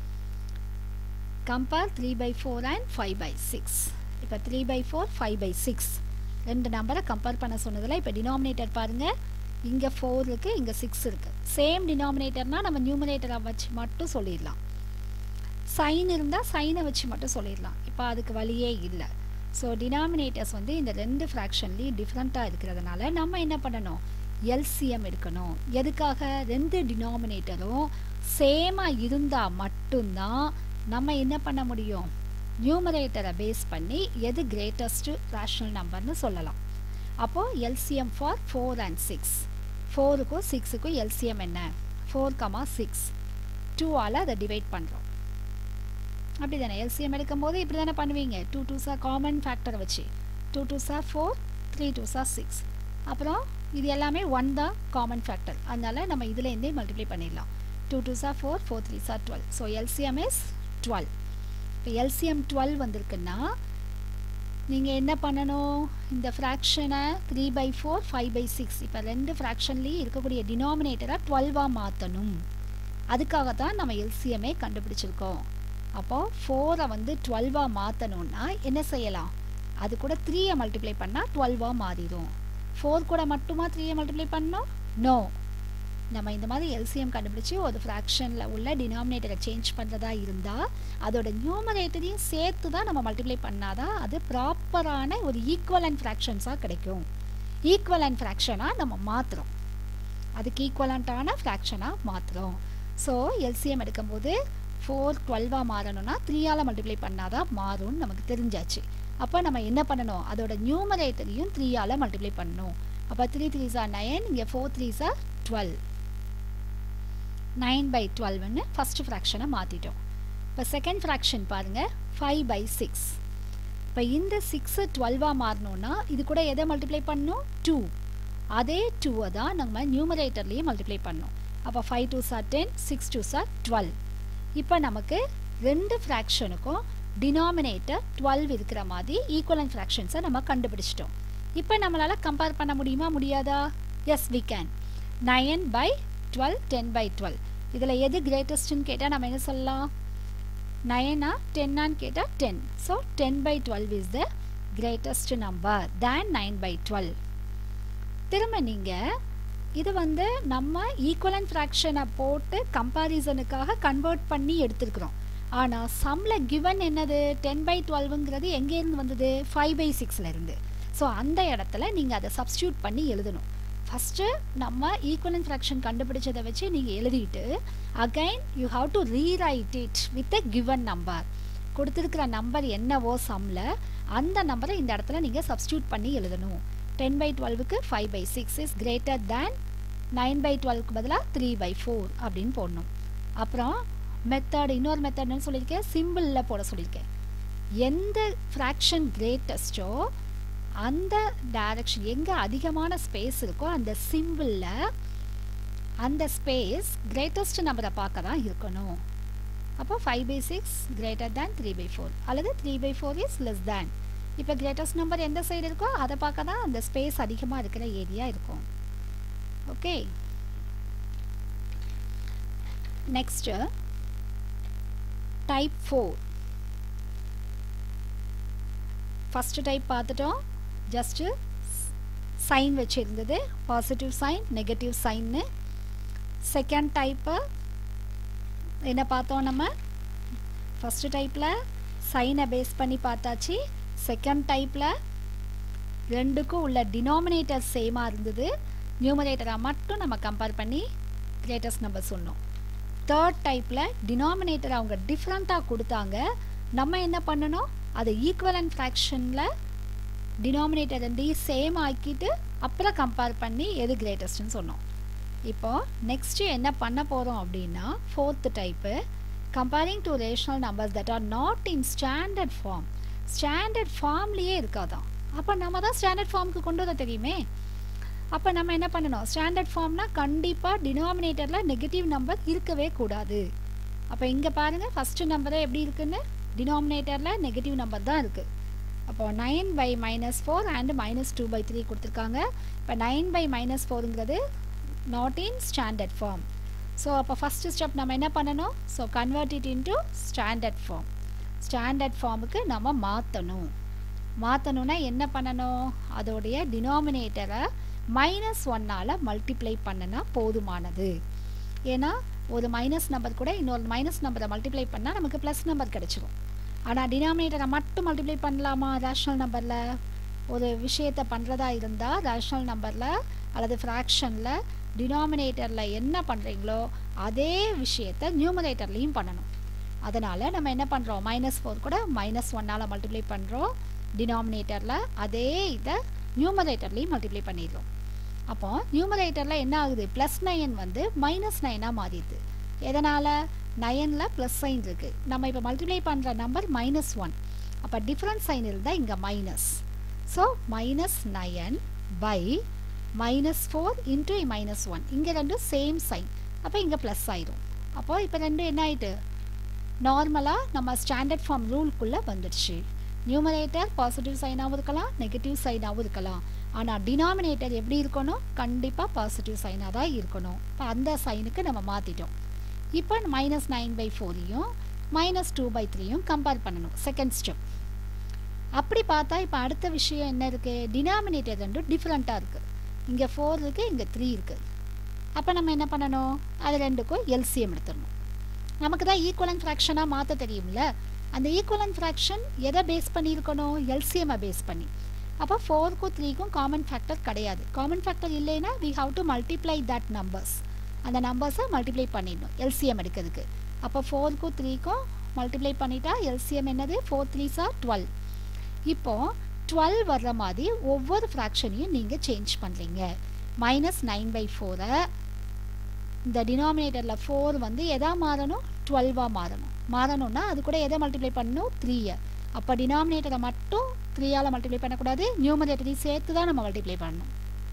compare three by four and five by six இப்போ three by four five by six ரெண்டு நம்பரை கம்பேர் பண்ண சொன்னதில் இப்போ டினாமினேட்டர் பாருங்கள் இங்கே ஃபோர் இருக்குது இங்கே சிக்ஸ் இருக்குது சேம் டினாமினேட்டர்னால் நம்ம நியூமினேட்டரை வச்சு மட்டும் சொல்லிடலாம் சைன் இருந்தால் சைனை வச்சு மட்டும் சொல்லிடலாம் இப்போ அதுக்கு வழியே இல்லை ஸோ டினாமினேட்டர்ஸ் வந்து இந்த ரெண்டு ஃப்ராக்ஷன்லேயும் டிஃப்ரெண்ட்டாக இருக்கிறதுனால நம்ம என்ன பண்ணணும் எல்சிஎம் எடுக்கணும் எதுக்காக ரெண்டு டினாமினேட்டரும் சேமாக இருந்தால் மட்டும்தான் நம்ம என்ன பண்ண முடியும் நியூமரேட்டரை பேஸ் பண்ணி எது கிரேட்டஸ்ட்டு ரேஷனல் நம்பர்னு சொல்லலாம் அப்போது LCM for four and six ஃபோருக்கும் சிக்ஸுக்கும் எல்சிஎம் என்ன ஃபோர் கமா சிக்ஸ் டூவால் அதை டிவைட் பண்ணுறோம் அப்படி தானே எல்சிஎம் எடுக்கும்போது இப்படி தானே பண்ணுவீங்க டூ டூ சார் காமன் ஃபேக்டரை வச்சு two two are four three two are six அப்புறம் இது எல்லாமே ஒன் தான் காமன் ஃபேக்டர் அதனால நம்ம இதுலேருந்தே மல்டிப்ளை பண்ணிடலாம் two two are four four three are twelve so LCM is twelve இப்போ எல்சிஎம் டுவெல் வந்திருக்குன்னா நீங்கள் என்ன பண்ணணும் இந்த ஃப்ராக்ஷனை three by four five by six இப்போ ரெண்டு ஃப்ராக்ஷன்லேயும் இருக்கக்கூடிய டினாமினேட்டரை டுவெல்வாக மாற்றணும் அதுக்காக தான் நம்ம எல்சிஎம்ஏ கண்டுபிடிச்சிருக்கோம் அப்போது ஃபோரை வந்து டுவெல்வாக மாற்றணுன்னா என்ன செய்யலாம் அது கூட த்ரீயை மல்டிப்ளை பண்ணால் டுவெல்வாக மாறிடும் ஃபோர் கூட மட்டுமா த்ரீயை மல்டிப்ளை பண்ணோம் நோ நம்ம இந்த மாதிரி எல்சிஎம் கண்டுபிடிச்சி ஒரு ஃப்ராக்ஷனில் உள்ள டினாமினேட்டரை சேஞ்ச் பண்ணுறதா இருந்தால் அதோட நியூமரேட்டரையும் சேர்த்து தான் நம்ம மல்டிப்ளை பண்ணாதான் அது ப்ராப்பரான ஒரு ஈக்குவலன் ஃப்ராக்ஷன்ஸாக கிடைக்கும் ஈக்குவலன் ஃப்ராக்ஷனாக நம்ம மாற்றுறோம் அதுக்கு ஈக்குவலண்ட்டான ஃப்ராக்ஷனாக மாற்றுறோம் ஸோ எல்சிஎம் எடுக்கும்போது ஃபோர் டுவெல்வாக மாறணும்னா த்ரீயால் மல்டிப்ளை பண்ணாதான் மாறும்னு நமக்கு தெரிஞ்சாச்சு அப்போ நம்ம என்ன பண்ணணும் அதோட நியூமரேட்டரையும் த்ரீயால் மல்டிப்ளை பண்ணணும் அப்போ த்ரீ த்ரீ சார் நயன் இங்கே four three are twelve nine by டுவெல்னு ஃபஸ்ட்டு ஃப்ராக்ஷனை மாற்றிட்டோம் இப்போ செகண்ட் ஃப்ராக்ஷன் பாருங்கள் ஃபைவ் பை சிக்ஸ் இப்போ இந்த சிக்ஸு டுவெல்வாக மாறணும்னா இது கூட எதை மல்டிப்ளை பண்ணணும் டூ அதே டூவை தான் நம்ம நியூமரேட்டர்லேயே மல்டிப்ளை பண்ணோம் அப்போ five two are ten six two are twelve இப்போ நமக்கு ரெண்டு ஃப்ராக்ஷனுக்கும் டினாமினேட்டர் டுவெல் இருக்கிற மாதிரி ஈக்குவலன் ஃப்ராக்ஷன்ஸை நம்ம கண்டுபிடிச்சிட்டோம் இப்போ நம்மளால் கம்பேர் பண்ண முடியுமா முடியாதா yes we can nine by twelve ten by twelve இதில் எது கிரேட்டஸ்ட்னு கேட்டால் நம்ம என்ன சொல்லலாம் நயனா டென்னான்னு கேட்டால் ten so ten by twelve is the greatest number than nine by twelve திரும்ப நீங்கள் இது வந்து நம்ம ஈக்குவலன் ஃப்ராக்ஷனை போட்டு கம்பாரிசனுக்காக கன்வெர்ட் பண்ணி எடுத்துருக்குறோம் ஆனால் சம்மில் கிவன் என்னது டென் பை டுவெல்வுங்கிறது எங்கேருந்து வந்தது ஃபைவ் பை சிக்ஸ்லேருந்து ஸோ அந்த இடத்துல நீங்கள் அதை சப்ஸ்டியூட் பண்ணி எழுதணும் ஃபஸ்ட்டு நம்ம ஈக்குவலன் ஃப்ராக்ஷன் கண்டுபிடிச்சதை வச்சு நீங்கள் எழுதிட்டு again you have to rewrite it with a given number கொடுத்துருக்கிற நம்பர் என்னவோ சம்மில் அந்த நம்பரை இந்த இடத்துல நீங்கள் சப்ஸ்டியூட் பண்ணி எழுதணும் டென் பை டுவெல்வுக்கு five by six is greater than nine by டுவெல்க்கு பதிலாக த்ரீ பை ஃபோர் அப்படின்னு போடணும் அப்புறம் மெத்தட் இன்னொரு மெத்தட்னு சொல்லியிருக்கேன் சிம்பிளில் போட சொல்லியிருக்கேன் எந்த ஃப்ராக்ஷன் கிரேட்டஸ்ட்டோ அந்த டைரக்ஷன் எங்கே அதிகமான ஸ்பேஸ் இருக்கோ அந்த சிம்பிளில் அந்த ஸ்பேஸ் கிரேட்டஸ்ட் நம்பரை பார்க்க தான் இருக்கணும் அப்போ five by six greater than three by four அல்லது three by four is less than இப்போ கிரேட்டஸ்ட் நம்பர் எந்த சைடு இருக்கோ அதை பார்க்க தான் அந்த ஸ்பேஸ் அதிகமாக இருக்கிற ஏரியா இருக்கும் okay next type four first type பார்த்துட்டோம் ஜஸ்ட்டு சைன் வச்சுருந்தது பாசிட்டிவ் சைன் நெகட்டிவ் சைன்னு செகண்ட் டைப்பு என்ன பார்த்தோம் நம்ம ஃபஸ்ட்டு டைப்பில் சைனை பேஸ் பண்ணி பார்த்தாச்சு செகண்ட் டைப்பில் ரெண்டுக்கும் உள்ள டினாமினேட்டர் சேமாக இருந்தது நியூமரேட்டரை மட்டும் நம்ம கம்பேர் பண்ணி கிரேட்டஸ்ட் நம்பர் சொன்னோம் தேர்ட் டைப்பில் டினாமினேட்டர் அவங்க டிஃப்ரெண்ட்டாக கொடுத்தாங்க நம்ம என்ன பண்ணணும் அதை ஈக்குவலன் ஃப்ராக்ஷனில் டினாமினேட்டர் ரெண்டையும் சேம் ஆக்கிட்டு அப்புறம் கம்பேர் பண்ணி எது கிரேட்டஸ்ட்னு சொன்னோம் இப்போது நெக்ஸ்ட்டு என்ன பண்ண போகிறோம் அப்படின்னா fourth type comparing to rational numbers that are not in standard form standard ஃபார்ம்லேயே இருக்காதான் அப்போ நம்ம தான் ஸ்டாண்டர்ட் ஃபார்முக்கு கொண்டு வர தெரியுமே அப்போ நம்ம என்ன பண்ணணும் ஸ்டாண்டர்ட் ஃபார்ம்னா கண்டிப்பாக டினாமினேட்டரில் நெகட்டிவ் நம்பர் இருக்கவே கூடாது அப்போ இங்கே பாருங்கள் ஃபஸ்ட்டு நம்பரே எப்படி இருக்குன்னு டினாமினேட்டரில் நெகட்டிவ் நம்பர் தான் இருக்குது அப்போ nine by minus four and minus two by three கொடுத்துருக்காங்க இப்போ நைன் பை மைனஸ் ஃபோருங்கிறது not in standard form so அப்போ ஃபஸ்ட்டு ஸ்டெப் நம்ம என்ன பண்ணணும் so convert it into standard form standard ஃபார்முக்கு நம்ம மாற்றணும் மாற்றணுன்னா என்ன பண்ணணும் அதோடைய டினாமினேட்டரை மைனஸ் ஒன்னால் மல்டிப்ளை பண்ணினா போதுமானது ஏன்னா ஒரு மைனஸ் நம்பர் கூட இன்னொரு மைனஸ் நம்பரை மல்டிப்ளை பண்ணால் நமக்கு ப்ளஸ் நம்பர் கிடச்சிரும் ஆனால் டினாமினேட்டரை மட்டும் மல்டிப்ளை பண்ணலாமா ரேஷ்னல் நம்பரில் ஒரு விஷயத்தை பண்ணுறதா இருந்தால் ரேஷ்னல் நம்பரில் அல்லது ஃப்ராக்ஷனில் டினாமினேட்டரில் என்ன பண்ணுறீங்களோ அதே விஷயத்தை நியூமரேட்டர்லேயும் பண்ணணும் அதனால் நம்ம என்ன பண்ணுறோம் மைனஸ் ஃபோர் கூட மைனஸ் ஒன்னால் மல்டிப்ளை பண்ணுறோம் டினாமினேட்டரில் அதே இதை நியூமரேட்டர்லேயும் மல்டிப்ளை பண்ணிடுறோம் அப்போ நியூமரேட்டரில் என்ன ஆகுது ப்ளஸ் நைன் வந்து மைனஸ் நைனாக மாறிடுது எதனால் நயனில் ப்ளஸ் சைன் இருக்குது நம்ம இப்போ மல்டிப்ளை பண்ணுற நம்பர் மைனஸ் ஒன் அப்போ டிஃப்ரெண்ட் சைன் இருந்தால் இங்கே minus so minus nine by minus four into minus one இங்கே ரெண்டும் சேம் சைன் அப்போ இங்கே ப்ளஸ் ஆயிரும் அப்போ இப்போ ரெண்டும் என்ன ஆயிட்டு நார்மலாக நம்ம ஸ்டாண்டர்ட் ஃபார்ம் ரூல்குள்ளே வந்துடுச்சு நியூமரேட்டர் பாசிட்டிவ் சைனாகவும் இருக்கலாம் நெகட்டிவ் சைனாகவும் இருக்கலாம் ஆனால் டினாமினேட்டர் எப்படி இருக்கணும் கண்டிப்பாக பாசிட்டிவ் சைனாக தான் இருக்கணும் இப்போ அந்த சைனுக்கு நம்ம மாற்றிட்டோம் இப்போ மைனஸ் நைன் பை ஃபோரையும் மைனஸ் டூ பை த்ரீயும் கம்பேர் பண்ணணும் செகண்ட் ஸ்டெப் அப்படி பார்த்தா இப்போ அடுத்த விஷயம் என்ன இருக்குது டினாமினேட்டர் ரெண்டும் டிஃப்ரெண்ட்டாக இருக்குது இங்கே ஃபோர் இருக்குது இங்கே த்ரீ இருக்குது அப்போ நம்ம என்ன பண்ணணும் அது ரெண்டுக்கும் எல்சிஎம் எடுத்துடணும் நமக்கு தான் ஈக்குவலன் ஃப்ராக்ஷனாக மாற்ற தெரியும்ல அந்த ஈக்குவலன் ஃப்ராக்ஷன் எதை பேஸ் பண்ணியிருக்கணும் எல்சிஎம்மை பேஸ் பண்ணி அப்போ ஃபோருக்கும் த்ரீக்கும் காமன் ஃபேக்டர் கிடையாது காமன் ஃபேக்டர் இல்லைன்னா we have to multiply that numbers அந்த நம்பர்ஸை மல்டிப்ளை பண்ணிடணும் எல்சிஎம் எடுக்கிறதுக்கு அப்போ ஃபோருக்கும் த்ரீக்கும் மல்டிப்ளை பண்ணிட்டா எல்சிஎம் என்னது ஃபோர் த்ரீ சார் டுவெல் இப்போது டுவெல் வர்ற மாதிரி ஒவ்வொரு ஃப்ராக்ஷனையும் நீங்கள் சேஞ்ச் பண்ணுறீங்க மைனஸ் நைன் பை ஃபோரை இந்த டினாமினேட்டரில் ஃபோர் வந்து எதா மாறணும் டுவெல்வாக மாறணும் மாறணும்னா அது கூட எதை மல்டிப்ளை பண்ணணும் த்ரீயை அப்போ டினாமினேட்டரை மட்டும் த்ரீயால் மல்டிப்ளை பண்ணக்கூடாது நியூமரேட்டரையும் சேர்த்து தான் நம்ம மல்டிப்ளை பண்ணணும்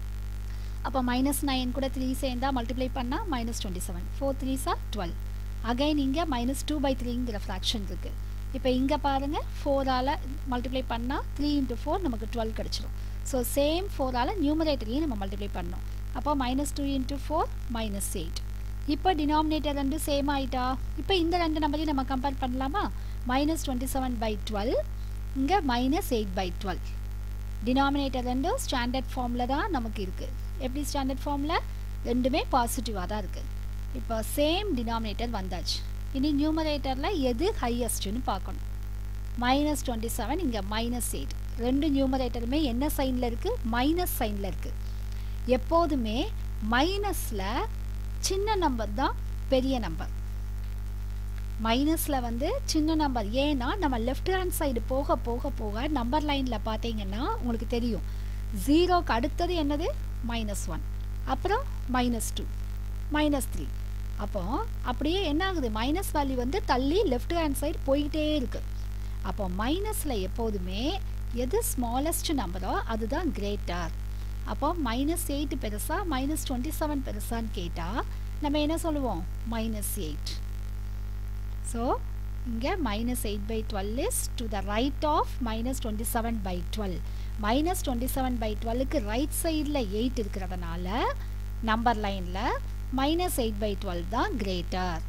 அப்போ மைனஸ் நைன் கூட த்ரீ சேர்ந்தால் மல்டிப்ளை பண்ணால் minus twenty seven four three are twelve again இங்கே மைனஸ் டூ பை த்ரீங்கிற ஃப்ராக்ஷன் இருக்குது இப்போ இங்கே பாருங்கள் ஃபோரால் மல்டிப்ளை பண்ணால் த்ரீ இன்ட்டு ஃபோர் நமக்கு டுவெல் கிடச்சிரும் ஸோ சேம் ஃபோரால் நியூமரேட்டரையும் நம்ம மல்டிப்ளை பண்ணோம் அப்போ minus two into four minus eight இப்போ டினாமினேட்டர் ரெண்டு சேம் ஆகிட்டா இப்போ இந்த ரெண்டு நம்பரையும் நம்ம கம்பேர் பண்ணலாமா minus twenty seven by twelve இங்கே minus eight by twelve denominator ரெண்டும் ஸ்டாண்டர்ட் ஃபார்மில் தான் நமக்கு இருக்குது எப்படி ஸ்டாண்டர்ட் ஃபார்மில் ரெண்டுமே பாசிட்டிவாக தான் இருக்குது இப்போ சேம் டினாமினேட்டர் வந்தாச்சு இனி நியூமரேட்டரில் எது ஹையஸ்ட்டுன்னு பார்க்கணும் மைனஸ் டுவெண்ட்டி செவன் இங்கே மைனஸ் எயிட் ரெண்டு நியூமரேட்டருமே என்ன சைனில் இருக்குது மைனஸ் சைனில் இருக்குது எப்போதுமே மைனஸில் சின்ன நம்பர் தான் பெரிய நம்பர் மைனஸில் வந்து சின்ன நம்பர் ஏன்னா நம்ம லெஃப்ட் ஹேண்ட் சைடு போக போக போக நம்பர் லைனில் பார்த்தீங்கன்னா உங்களுக்கு தெரியும் ஜீரோக்கு அடுத்தது என்னது மைனஸ் ஒன் அப்புறம் மைனஸ் டூ மைனஸ் த்ரீ அப்போ அப்படியே என்ன ஆகுது மைனஸ் வேல்யூ வந்து தள்ளி லெஃப்ட் ஹேண்ட் சைடு போயிட்டே இருக்கு அப்போ மைனஸில் எப்போதுமே எது ஸ்மாலஸ்ட் நம்பரோ அதுதான் கிரேட்டர் அப்போ மைனஸ் எயிட் பெருசா மைனஸ் டுவெண்ட்டி செவன் பெருசான்னு கேட்டால் நம்ம என்ன சொல்லுவோம் மைனஸ் எயிட் ஸோ இங்கே minus eight by twelve is to the right of minus twenty seven by twelve minus twenty seven by டுவெல்லுக்கு ரைட் சைடில் எயிட் இருக்கிறதுனால நம்பர் லைனில் மைனஸ் எயிட் பை டுவெல் தான் greater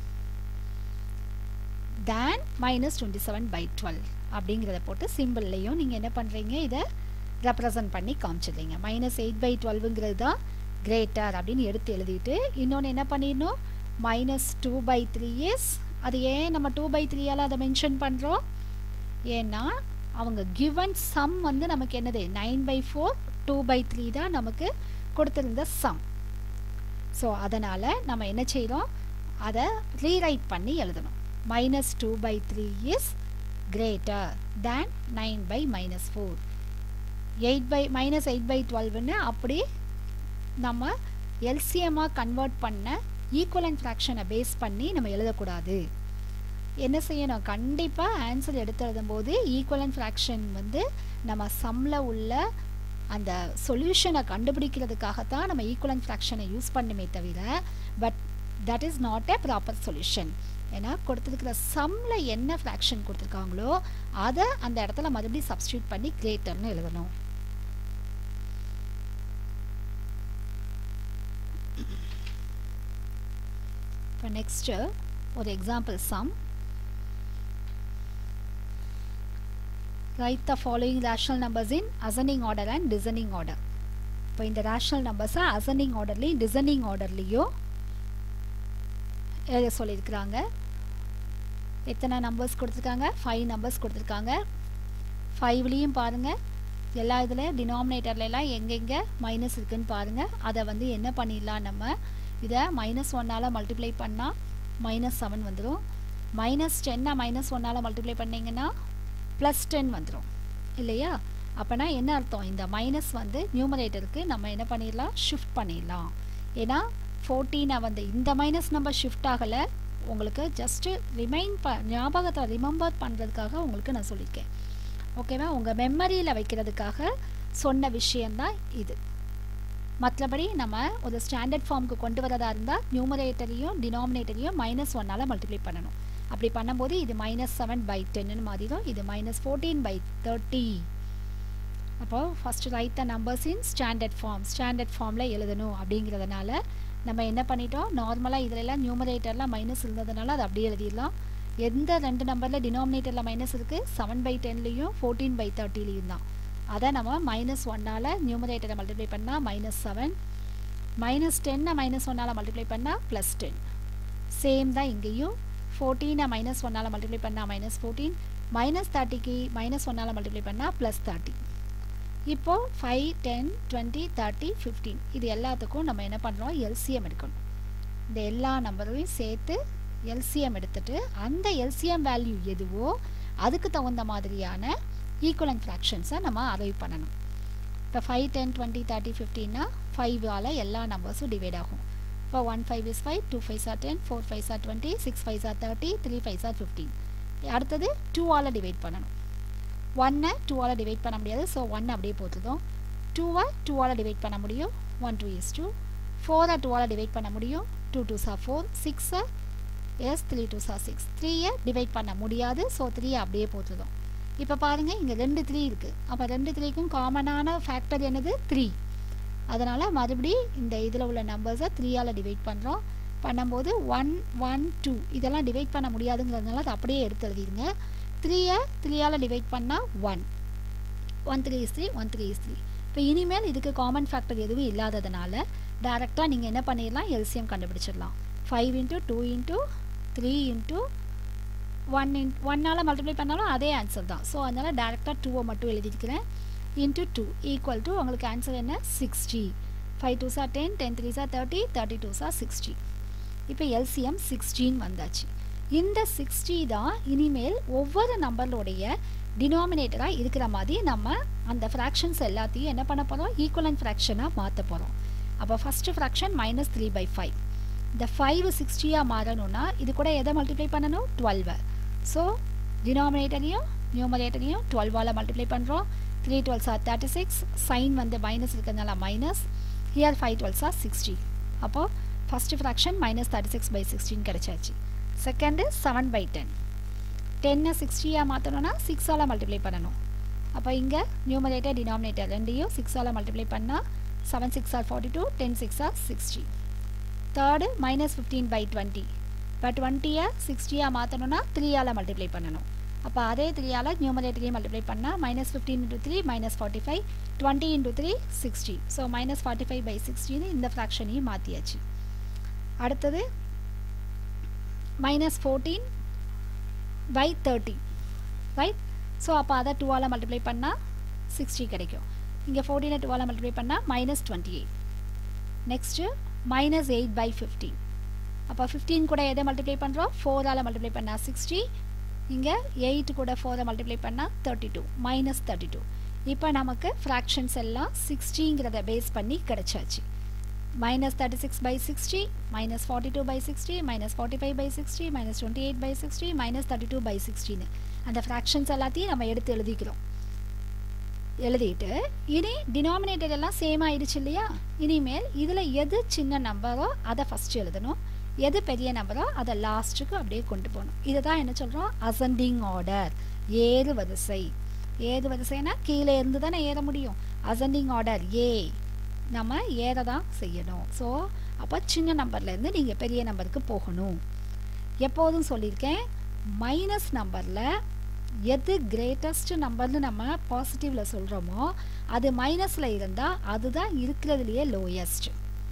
than minus twenty seven by twelve அப்படிங்கிறத போட்டு சிம்பிள்லையும் நீங்கள் என்ன பண்ணுறீங்க இதை ரெப்ரசன்ட் பண்ணி காமிச்சிடுறீங்க மைனஸ் எயிட் பை டுவெல்வுங்கிறது தான் கிரேட்டர் அப்படின்னு எடுத்து எழுதிட்டு இன்னொன்று என்ன பண்ணிடணும் minus two by three is அது ஏன் நம்ம டூ பை த்ரீயால் அதை மென்ஷன் பண்ணுறோம் ஏன்னா அவங்க கிவன் சம் வந்து நமக்கு என்னது nine by four two by three தான் நமக்கு கொடுத்துருந்த சம் ஸோ அதனால் நம்ம என்ன செய்கிறோம் அதை ரீரைட் பண்ணி எழுதணும் minus two by three is greater than nine by minus four eight by minus eight by டுவெல்வ்னு அப்படி நம்ம எல்சிஎம்மாக கன்வெர்ட் பண்ண ஈக்குவலன் ஃப்ராக்ஷனை பேஸ் பண்ணி நம்ம எழுதக்கூடாது என்ன செய்யணும் கண்டிப்பாக ஆன்சர் எடுத்து எழுதும்போது ஈக்குவலன் ஃப்ராக்ஷன் வந்து நம்ம சம்மில் உள்ள அந்த சொல்யூஷனை கண்டுபிடிக்கிறதுக்காகத்தான் நம்ம ஈக்குவலன் ஃப்ராக்ஷனை யூஸ் பண்ணுமே தவிர but that is not a proper solution ஏன்னா கொடுத்துருக்கிற சம்மில் என்ன ஃப்ராக்ஷன் கொடுத்துருக்காங்களோ அதை அந்த இடத்துல மறுபடியும் சப்ஸ்டியூட் பண்ணி கிரேட்டர்னு எழுதணும் இப்போ நெக்ஸ்ட்டு ஒரு example sum write the following rational numbers in அசனிங் ஆர்டர் அண்ட் டிசனிங் ஆர்டர் இப்போ இந்த ரேஷனல் நம்பர்ஸை அசனிங் ஆர்டர்லேயும் டிசனிங் ஆர்டர்லேயும் எழுத சொல்லியிருக்கிறாங்க எத்தனை நம்பர்ஸ் கொடுத்துருக்காங்க ஃபைவ் நம்பர்ஸ் கொடுத்துருக்காங்க ஃபைவ்லேயும் பாருங்கள் எல்லா இதில் டினாமினேட்டர்லாம் எங்கெங்கே மைனஸ் இருக்குன்னு பாருங்கள் அதை வந்து என்ன பண்ணிடலாம் நம்ம இதை மைனஸ் ஒன்னால் மல்டிப்ளை பண்ணால் மைனஸ் செவன் வந்துடும் மைனஸ் டென்னை மைனஸ் ஒன்னால் மல்டிப்ளை பண்ணிங்கன்னா ப்ளஸ் டென் வந்துடும் இல்லையா அப்போனா என்ன அர்த்தம் இந்த மைனஸ் வந்து நியூமரேட்டருக்கு நம்ம என்ன பண்ணிடலாம் ஷிஃப்ட் பண்ணிடலாம் ஏன்னா ஃபோர்டீனை வந்து இந்த மைனஸ் நம்பர் ஷிஃப்ட் ஆகலை உங்களுக்கு ஜஸ்ட்டு ரிமைண்ட் ப ஞாபகத்தை ரிமெம்பர் பண்ணுறதுக்காக உங்களுக்கு நான் சொல்லியிருக்கேன் ஓகேவா உங்கள் மெமரியில் வைக்கிறதுக்காக சொன்ன விஷயந்தான் இது மற்றபடி நம்ம ஒரு ஸ்டாண்டர்ட் ஃபார்முக்கு கொண்டு வரதா இருந்தால் நியூமரேட்டரையும் டினாமினேட்டரையும் மைனஸ் ஒன்னால் மல்டிப்ளை பண்ணணும் அப்படி பண்ணும்போது இது மைனஸ் செவன் பை டென்னு மாறிடும் இது மைனஸ் ஃபோர்டீன் பை தேர்ட்டி அப்போது first write the numbers in standard form standard ஃபார்மில் எழுதணும் அப்படிங்கிறதுனால நம்ம என்ன பண்ணிட்டோம் நார்மலாக இதிலெல்லாம் நியூமரேட்டர்லாம் மைனஸ் இருந்ததுனால அது அப்படியே எழுதிடலாம் எந்த ரெண்டு நம்பரில் டினாமினேட்டரில் மைனஸ் இருக்குது செவன் பை டென்லேயும் ஃபோர்டீன் பை தேர்ட்டிலையும் தான் அதை நம்ம மைனஸ் ஒன்னால் நியூமரேட்டரை மல்டிப்ளை பண்ணால் மைனஸ் செவன் மைனஸ் டென்னை மைனஸ் ஒன்னால் மல்டிப்ளை பண்ணால் ப்ளஸ் டென் சேம் தான் இங்கேயும் ஃபோர்டீனை மைனஸ் ஒன்னால் மல்டிப்ளை பண்ணால் மைனஸ் ஃபோர்டீன் மைனஸ் தேர்ட்டிக்கு மைனஸ் ஒன்னால் மல்டிப்ளை பண்ணால் ப்ளஸ் தேர்ட்டி இப்போது five ten twenty thirty fifteen இது எல்லாத்துக்கும் நம்ம என்ன பண்ணுறோம் எல்சிஎம் எடுக்கணும் இந்த எல்லா நம்பரையும் சேர்த்து எல்சிஎம் எடுத்துட்டு அந்த எல்சிஎம் வேல்யூ எதுவோ அதுக்கு தகுந்த மாதிரியான ஈக்குவலன் ஃப்ராக்ஷன்ஸை நம்ம அரைவ் பண்ணணும் இப்போ ஃபைவ் டென் டுவெண்ட்டி தேர்ட்டி ஃபிஃப்டின்னா ஃபைவால் எல்லா நம்பர்ஸும் டிவைட் ஆகும் இப்போ one five is five two five are ten four five are twenty six five are thirty three five are fifteen அடுத்தது டூவால் டிவைட் பண்ணணும் ஒன்னை டூவால் டிவைட் பண்ண முடியாது ஸோ ஒன் அப்படியே போட்டுதோம் டூவை டூவால் டிவைட் பண்ண முடியும் ஒன் டூ இஸ் டூ ஃபோரை டூவால் டிவைட் பண்ண முடியும் டூ டூ சா ஃபோர் சிக்ஸை yes three two are six த்ரீயை டிவைட் பண்ண முடியாது ஸோ த்ரீயை அப்படியே போட்டுதோம் இப்போ பாருங்கள் இங்கே ரெண்டு த்ரீ இருக்குது அப்போ ரெண்டு த்ரீக்கும் காமனான ஃபேக்டர் என்னது த்ரீ அதனால் மறுபடி இந்த இதில் உள்ள நம்பர்ஸை த்ரீயால் டிவைட் பண்ணுறோம் பண்ணும்போது ஒன் ஒன் டூ இதெல்லாம் டிவைட் பண்ண முடியாதுங்கிறதுனால அதை அப்படியே எடுத்து எழுதிடுங்க த்ரீயை த்ரீயால் டிவைட் பண்ணால் one one three is three one three is three இப்போ இனிமேல் இதுக்கு காமன் ஃபேக்டர் எதுவும் இல்லாததுனால டேரெக்டாக நீங்கள் என்ன பண்ணிடலாம் எல்சிஎம் கண்டுபிடிச்சிடலாம் five into two into three into one in ஒன்னால் மல்டிப்ளை பண்ணாலும் அதே ஆன்சர் தான் ஸோ அதனால் டேரெக்டாக டூவை மட்டும் எழுதியிருக்கிறேன் இன்ட்டு டூ ஈக்குவல் டு உங்களுக்கு ஆன்சர் என்ன sixty five two are ten ten three are thirty thirty two are sixty இப்போ எல்சிஎம் சிக்ஸ்டீன் வந்தாச்சு இந்த சிக்ஸ்டி தான் இனிமேல் ஒவ்வொரு நம்பருடைய டினாமினேட்டராக இருக்கிற மாதிரி நம்ம அந்த ஃப்ராக்ஷன்ஸ் எல்லாத்தையும் என்ன பண்ண போகிறோம் ஈக்குவலன் ஃப்ராக்ஷனாக மாற்ற போகிறோம் அப்போ first fraction minus three by five இந்த ஃபைவ் சிக்ஸ்டியாக மாறணும்னா இது கூட எதை மல்டிப்ளை பண்ணணும் டுவெல்வை ஸோ டினாமினேட்டரையும் நியூமரேட்டரையும் டுவெல்வால் மல்டிப்ளை பண்ணுறோம் three twelves are thirty six sign வந்து மைனஸ் இருக்கிறதுனால minus here five twelves are sixty அப்போது first fraction minus thirty six by சிக்ஸ்டின் கிடச்சாச்சு செகண்டு செவன் பை டென் டென்னை சிக்ஸ்டியாக மாற்றணும்னா சிக்ஸால் மல்டிப்ளை பண்ணணும் அப்போ இங்கே நியூமரேட்டர் டினாமினேட்டர் ரெண்டையும் சிக்ஸால் மல்டிப்ளை பண்ணால் seven six are forty two ten six are sixty third minus fifteen by twenty இப்போ டுவெண்ட்டியை சிக்ஸ்டியாக மாற்றணும்னா த்ரீயால் மல்டிப்ளை பண்ணணும் அப்போ அதே த்ரீயால் நியூமரேட்டரையும் மல்டிப்ளை பண்ணால் minus fifteen into three minus forty five twenty into three sixty so minus forty five by சிக்ஸ்டின்னு இந்த ஃப்ராக்ஷனையும் மாற்றியாச்சு அடுத்தது minus fourteen by thirty right so அப்போ அதை டூவால் மல்டிப்ளை பண்ணால் சிக்ஸ்டி கிடைக்கும் இங்கே ஃபோர்டீனை டூவால் மல்டிப்ளை பண்ணால் minus twenty eight next minus eight by fifteen அப்போ ஃபிஃப்டீன் கூட எதை மல்டிப்ளை பண்ணுறோம் ஃபோரால் மல்டிப்ளை பண்ணால் சிக்ஸ்டி இங்கே எயிட் கூட ஃபோரை மல்டிப்ளை பண்ணால் thirty two minus thirty two இப்போ நமக்கு ஃப்ராக்ஷன்ஸ் எல்லாம் சிக்ஸ்டிங்கிறத பேஸ் பண்ணி கிடச்சாச்சு minus thirty six by sixty minus forty two by sixty minus forty five by sixty minus twenty eight by sixty minus thirty two by சிக்ஸ்டின்னு அந்த fractions எல்லாத்தையும் நம்ம எடுத்து எழுதிக்கிறோம் எழுதிட்டு இனி டினாமினேட்டர் எல்லாம் சேம் ஆயிடுச்சு இல்லையா இனிமேல் இதில் எது சின்ன நம்பரோ அதை ஃபஸ்ட்டு எழுதணும் எது பெரிய நம்பரோ அதை லாஸ்ட்டுக்கு அப்படியே கொண்டு போகணும் இதை தான் என்ன சொல்கிறோம் அசண்டிங் ஆர்டர் ஏறு வரிசை ஏறு வரிசைனா கீழே இருந்து தானே ஏற முடியும் அசண்டிங் ஆர்டர் ஏ நம்ம ஏற தான் செய்யணும் ஸோ அப்போ சின்ன நம்பர்லேருந்து நீங்கள் பெரிய நம்பருக்கு போகணும் எப்போதும் சொல்லியிருக்கேன் மைனஸ் நம்பரில் எது கிரேட்டஸ்ட் நம்பர்னு நம்ம பாசிட்டிவில் சொல்கிறோமோ அது மைனஸில் இருந்தால் அதுதான் இருக்கிறதுலையே லோயஸ்ட்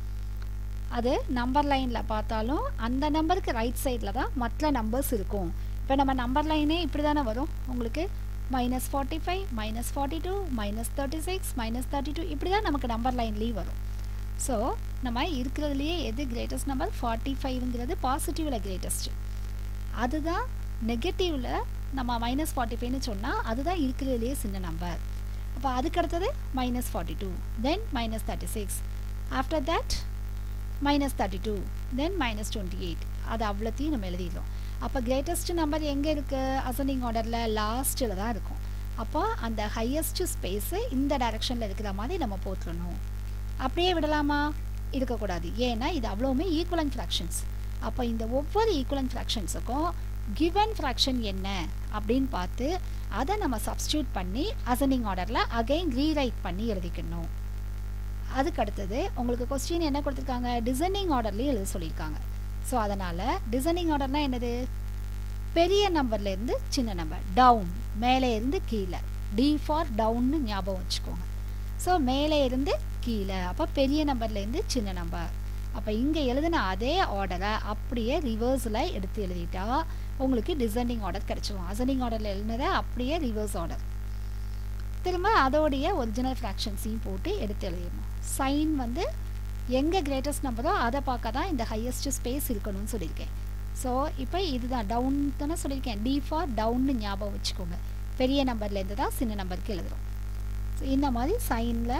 அது நம்பர் லைனில் பார்த்தாலும் அந்த நம்பருக்கு ரைட் சைடில் தான் மற்ற நம்பர்ஸ் இருக்கும் இப்போ நம்ம நம்பர் லைனே இப்படி தானே வரும் உங்களுக்கு minus forty five minus forty two minus thirty six minus thirty two இப்படி தான் நமக்கு நம்பர் லைன்லேயும் வரும் ஸோ நம்ம இருக்கிறதுலையே எது கிரேட்டஸ்ட் நம்பர் ஃபார்ட்டி ஃபைவ்ங்கிறது பாசிட்டிவில் கிரேட்டஸ்ட்டு அதுதான் நெகட்டிவில் நம்ம மைனஸ் ஃபார்ட்டி ஃபைவ்னு சொன்னால் அதுதான் இருக்கிறதுலையே சின்ன நம்பர் அப்போ அதுக்கு அடுத்தது minus forty two then minus thirty six after that minus thirty two then minus twenty eight அது அவ்வளோத்தையும் நம்ம எழுதிடுறோம் அப்போ கிரேட்டஸ்ட் நம்பர் எங்கே இருக்குது அசனிங் ஆர்டரில் லாஸ்ட்டில் தான் இருக்கும் அப்போ அந்த ஹையஸ்ட் ஸ்பேஸு இந்த டைரெக்ஷனில் இருக்கிற மாதிரி நம்ம போட்டுடணும் அப்படியே விடலாமா இருக்கக்கூடாது ஏன்னா இது அவ்வளோவுமே ஈக்குவலன் ஃப்ராக்ஷன்ஸ் அப்போ இந்த ஒவ்வொரு ஈக்குவலன் ஃப்ராக்ஷன்ஸுக்கும் கிவன் ஃப்ராக்ஷன் என்ன அப்படின்னு பார்த்து அதை நம்ம சப்ஸ்டியூட் பண்ணி அசனிங் ஆர்டரில் அகைன் ரீரைட் பண்ணி எழுதிக்கணும் அதுக்கு அடுத்தது உங்களுக்கு கொஸ்டின் என்ன கொடுத்துருக்காங்க டிசைனிங் ஆர்டர்லேயும் எழுத சொல்லியிருக்காங்க ஸோ அதனால் டிசைனிங் ஆர்டர்னால் என்னது பெரிய நம்பர்லேருந்து சின்ன நம்பர் டவுன் மேலே இருந்து கீழே டி ஃபார் டவுன்னு ஞாபகம் வச்சுக்கோங்க ஸோ மேலே இருந்து கீழே அப்போ பெரிய நம்பர்லேருந்து சின்ன நம்பர் அப்போ இங்கே எழுதின அதே ஆர்டரை அப்படியே ரிவர்ஸில் எடுத்து எழுதிட்டா உங்களுக்கு டிசைனிங் ஆர்டர் கிடச்சிரும் அசனிங் ஆர்டரில் எழுதினதை அப்படியே ரிவர்ஸ் ஆர்டர் திரும்ப அதோடைய ஒரிஜினல் ஃப்ராக்ஷன்ஸையும் போட்டு எடுத்து எழுதிடணும் சைன் வந்து எங்கே கிரேட்டஸ்ட் நம்பரோ அதை பார்க்க தான் இந்த ஹையஸ்ட் ஸ்பேஸ் இருக்கணும்னு சொல்லியிருக்கேன் ஸோ இப்போ இதுதான் டவுன் தானே சொல்லியிருக்கேன் டி ஃபார் டவுன்னு ஞாபகம் வச்சுக்கோங்க பெரிய நம்பர்லேருந்து தான் சின்ன நம்பருக்கு எழுதுகிறோம் ஸோ இந்த மாதிரி சைனில்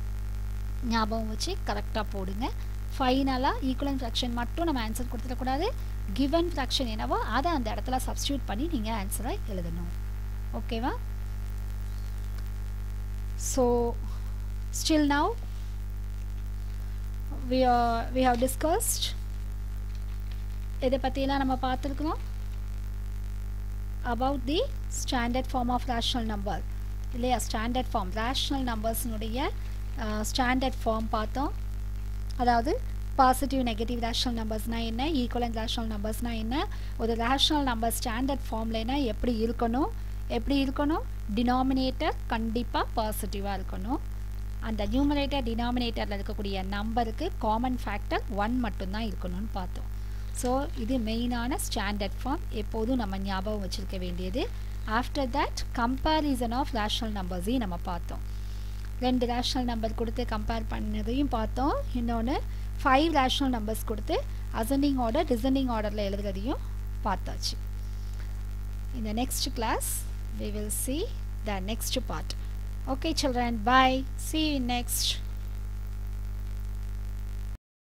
ஞாபகம் வச்சு கரெக்டாக போடுங்க ஃபைனலாக ஈக்குவலன் ஃப்ராக்ஷன் மட்டும் நம்ம ஆன்சர் கொடுத்துடக்கூடாது கிவன் ஃப்ராக்ஷன் என்னவோ அதை அந்த இடத்துல சப்ஸ்டியூட் பண்ணி நீங்கள் ஆன்சரை எழுதணும் ஓகேவா so still now we are we have discussed இதை பற்றியெல்லாம் நம்ம பார்த்துருக்குறோம் about the standard form of rational number இல்லையா ஸ்டாண்டர்ட் ஃபார்ம் ரேஷ்னல் நம்பர்ஸ்னுடைய ஸ்டாண்டர்ட் ஃபார்ம் பார்த்தோம் அதாவது பாசிட்டிவ் நெகட்டிவ் ரேஷ்னல் நம்பர்ஸ்னால் என்ன ஈக்குவலன் ரேஷ்னல் நம்பர்ஸ்னால் என்ன ஒரு ரேஷ்னல் நம்பர் ஸ்டாண்டர்ட் ஃபார்ம்லனா எப்படி இருக்கணும் எப்படி இருக்கணும் டினாமினேட்டர் கண்டிப்பாக பாசிட்டிவாக இருக்கணும் அந்த நியூமரேட்டர் டினாமினேட்டரில் இருக்கக்கூடிய நம்பருக்கு காமன் ஃபேக்டர் ஒன் மட்டும்தான் இருக்கணும்னு பார்த்தோம் ஸோ இது மெயினான ஸ்டாண்டர்ட் ஃபார்ம் எப்போதும் நம்ம ஞாபகம் வச்சுருக்க வேண்டியது after that comparison of rational நம்பர்ஸையும் நம்ம பார்த்தோம் ரெண்டு ரேஷ்னல் நம்பர் கொடுத்து கம்பேர் பண்ணதையும் பார்த்தோம் இன்னொன்று ஃபைவ் ரேஷ்னல் நம்பர்ஸ் கொடுத்து அசெண்டிங் ஆர்டர் டிசெண்டிங் ஆர்டரில் எழுதுறதையும் பார்த்தாச்சு in the next class we will see the next part okay children bye see you next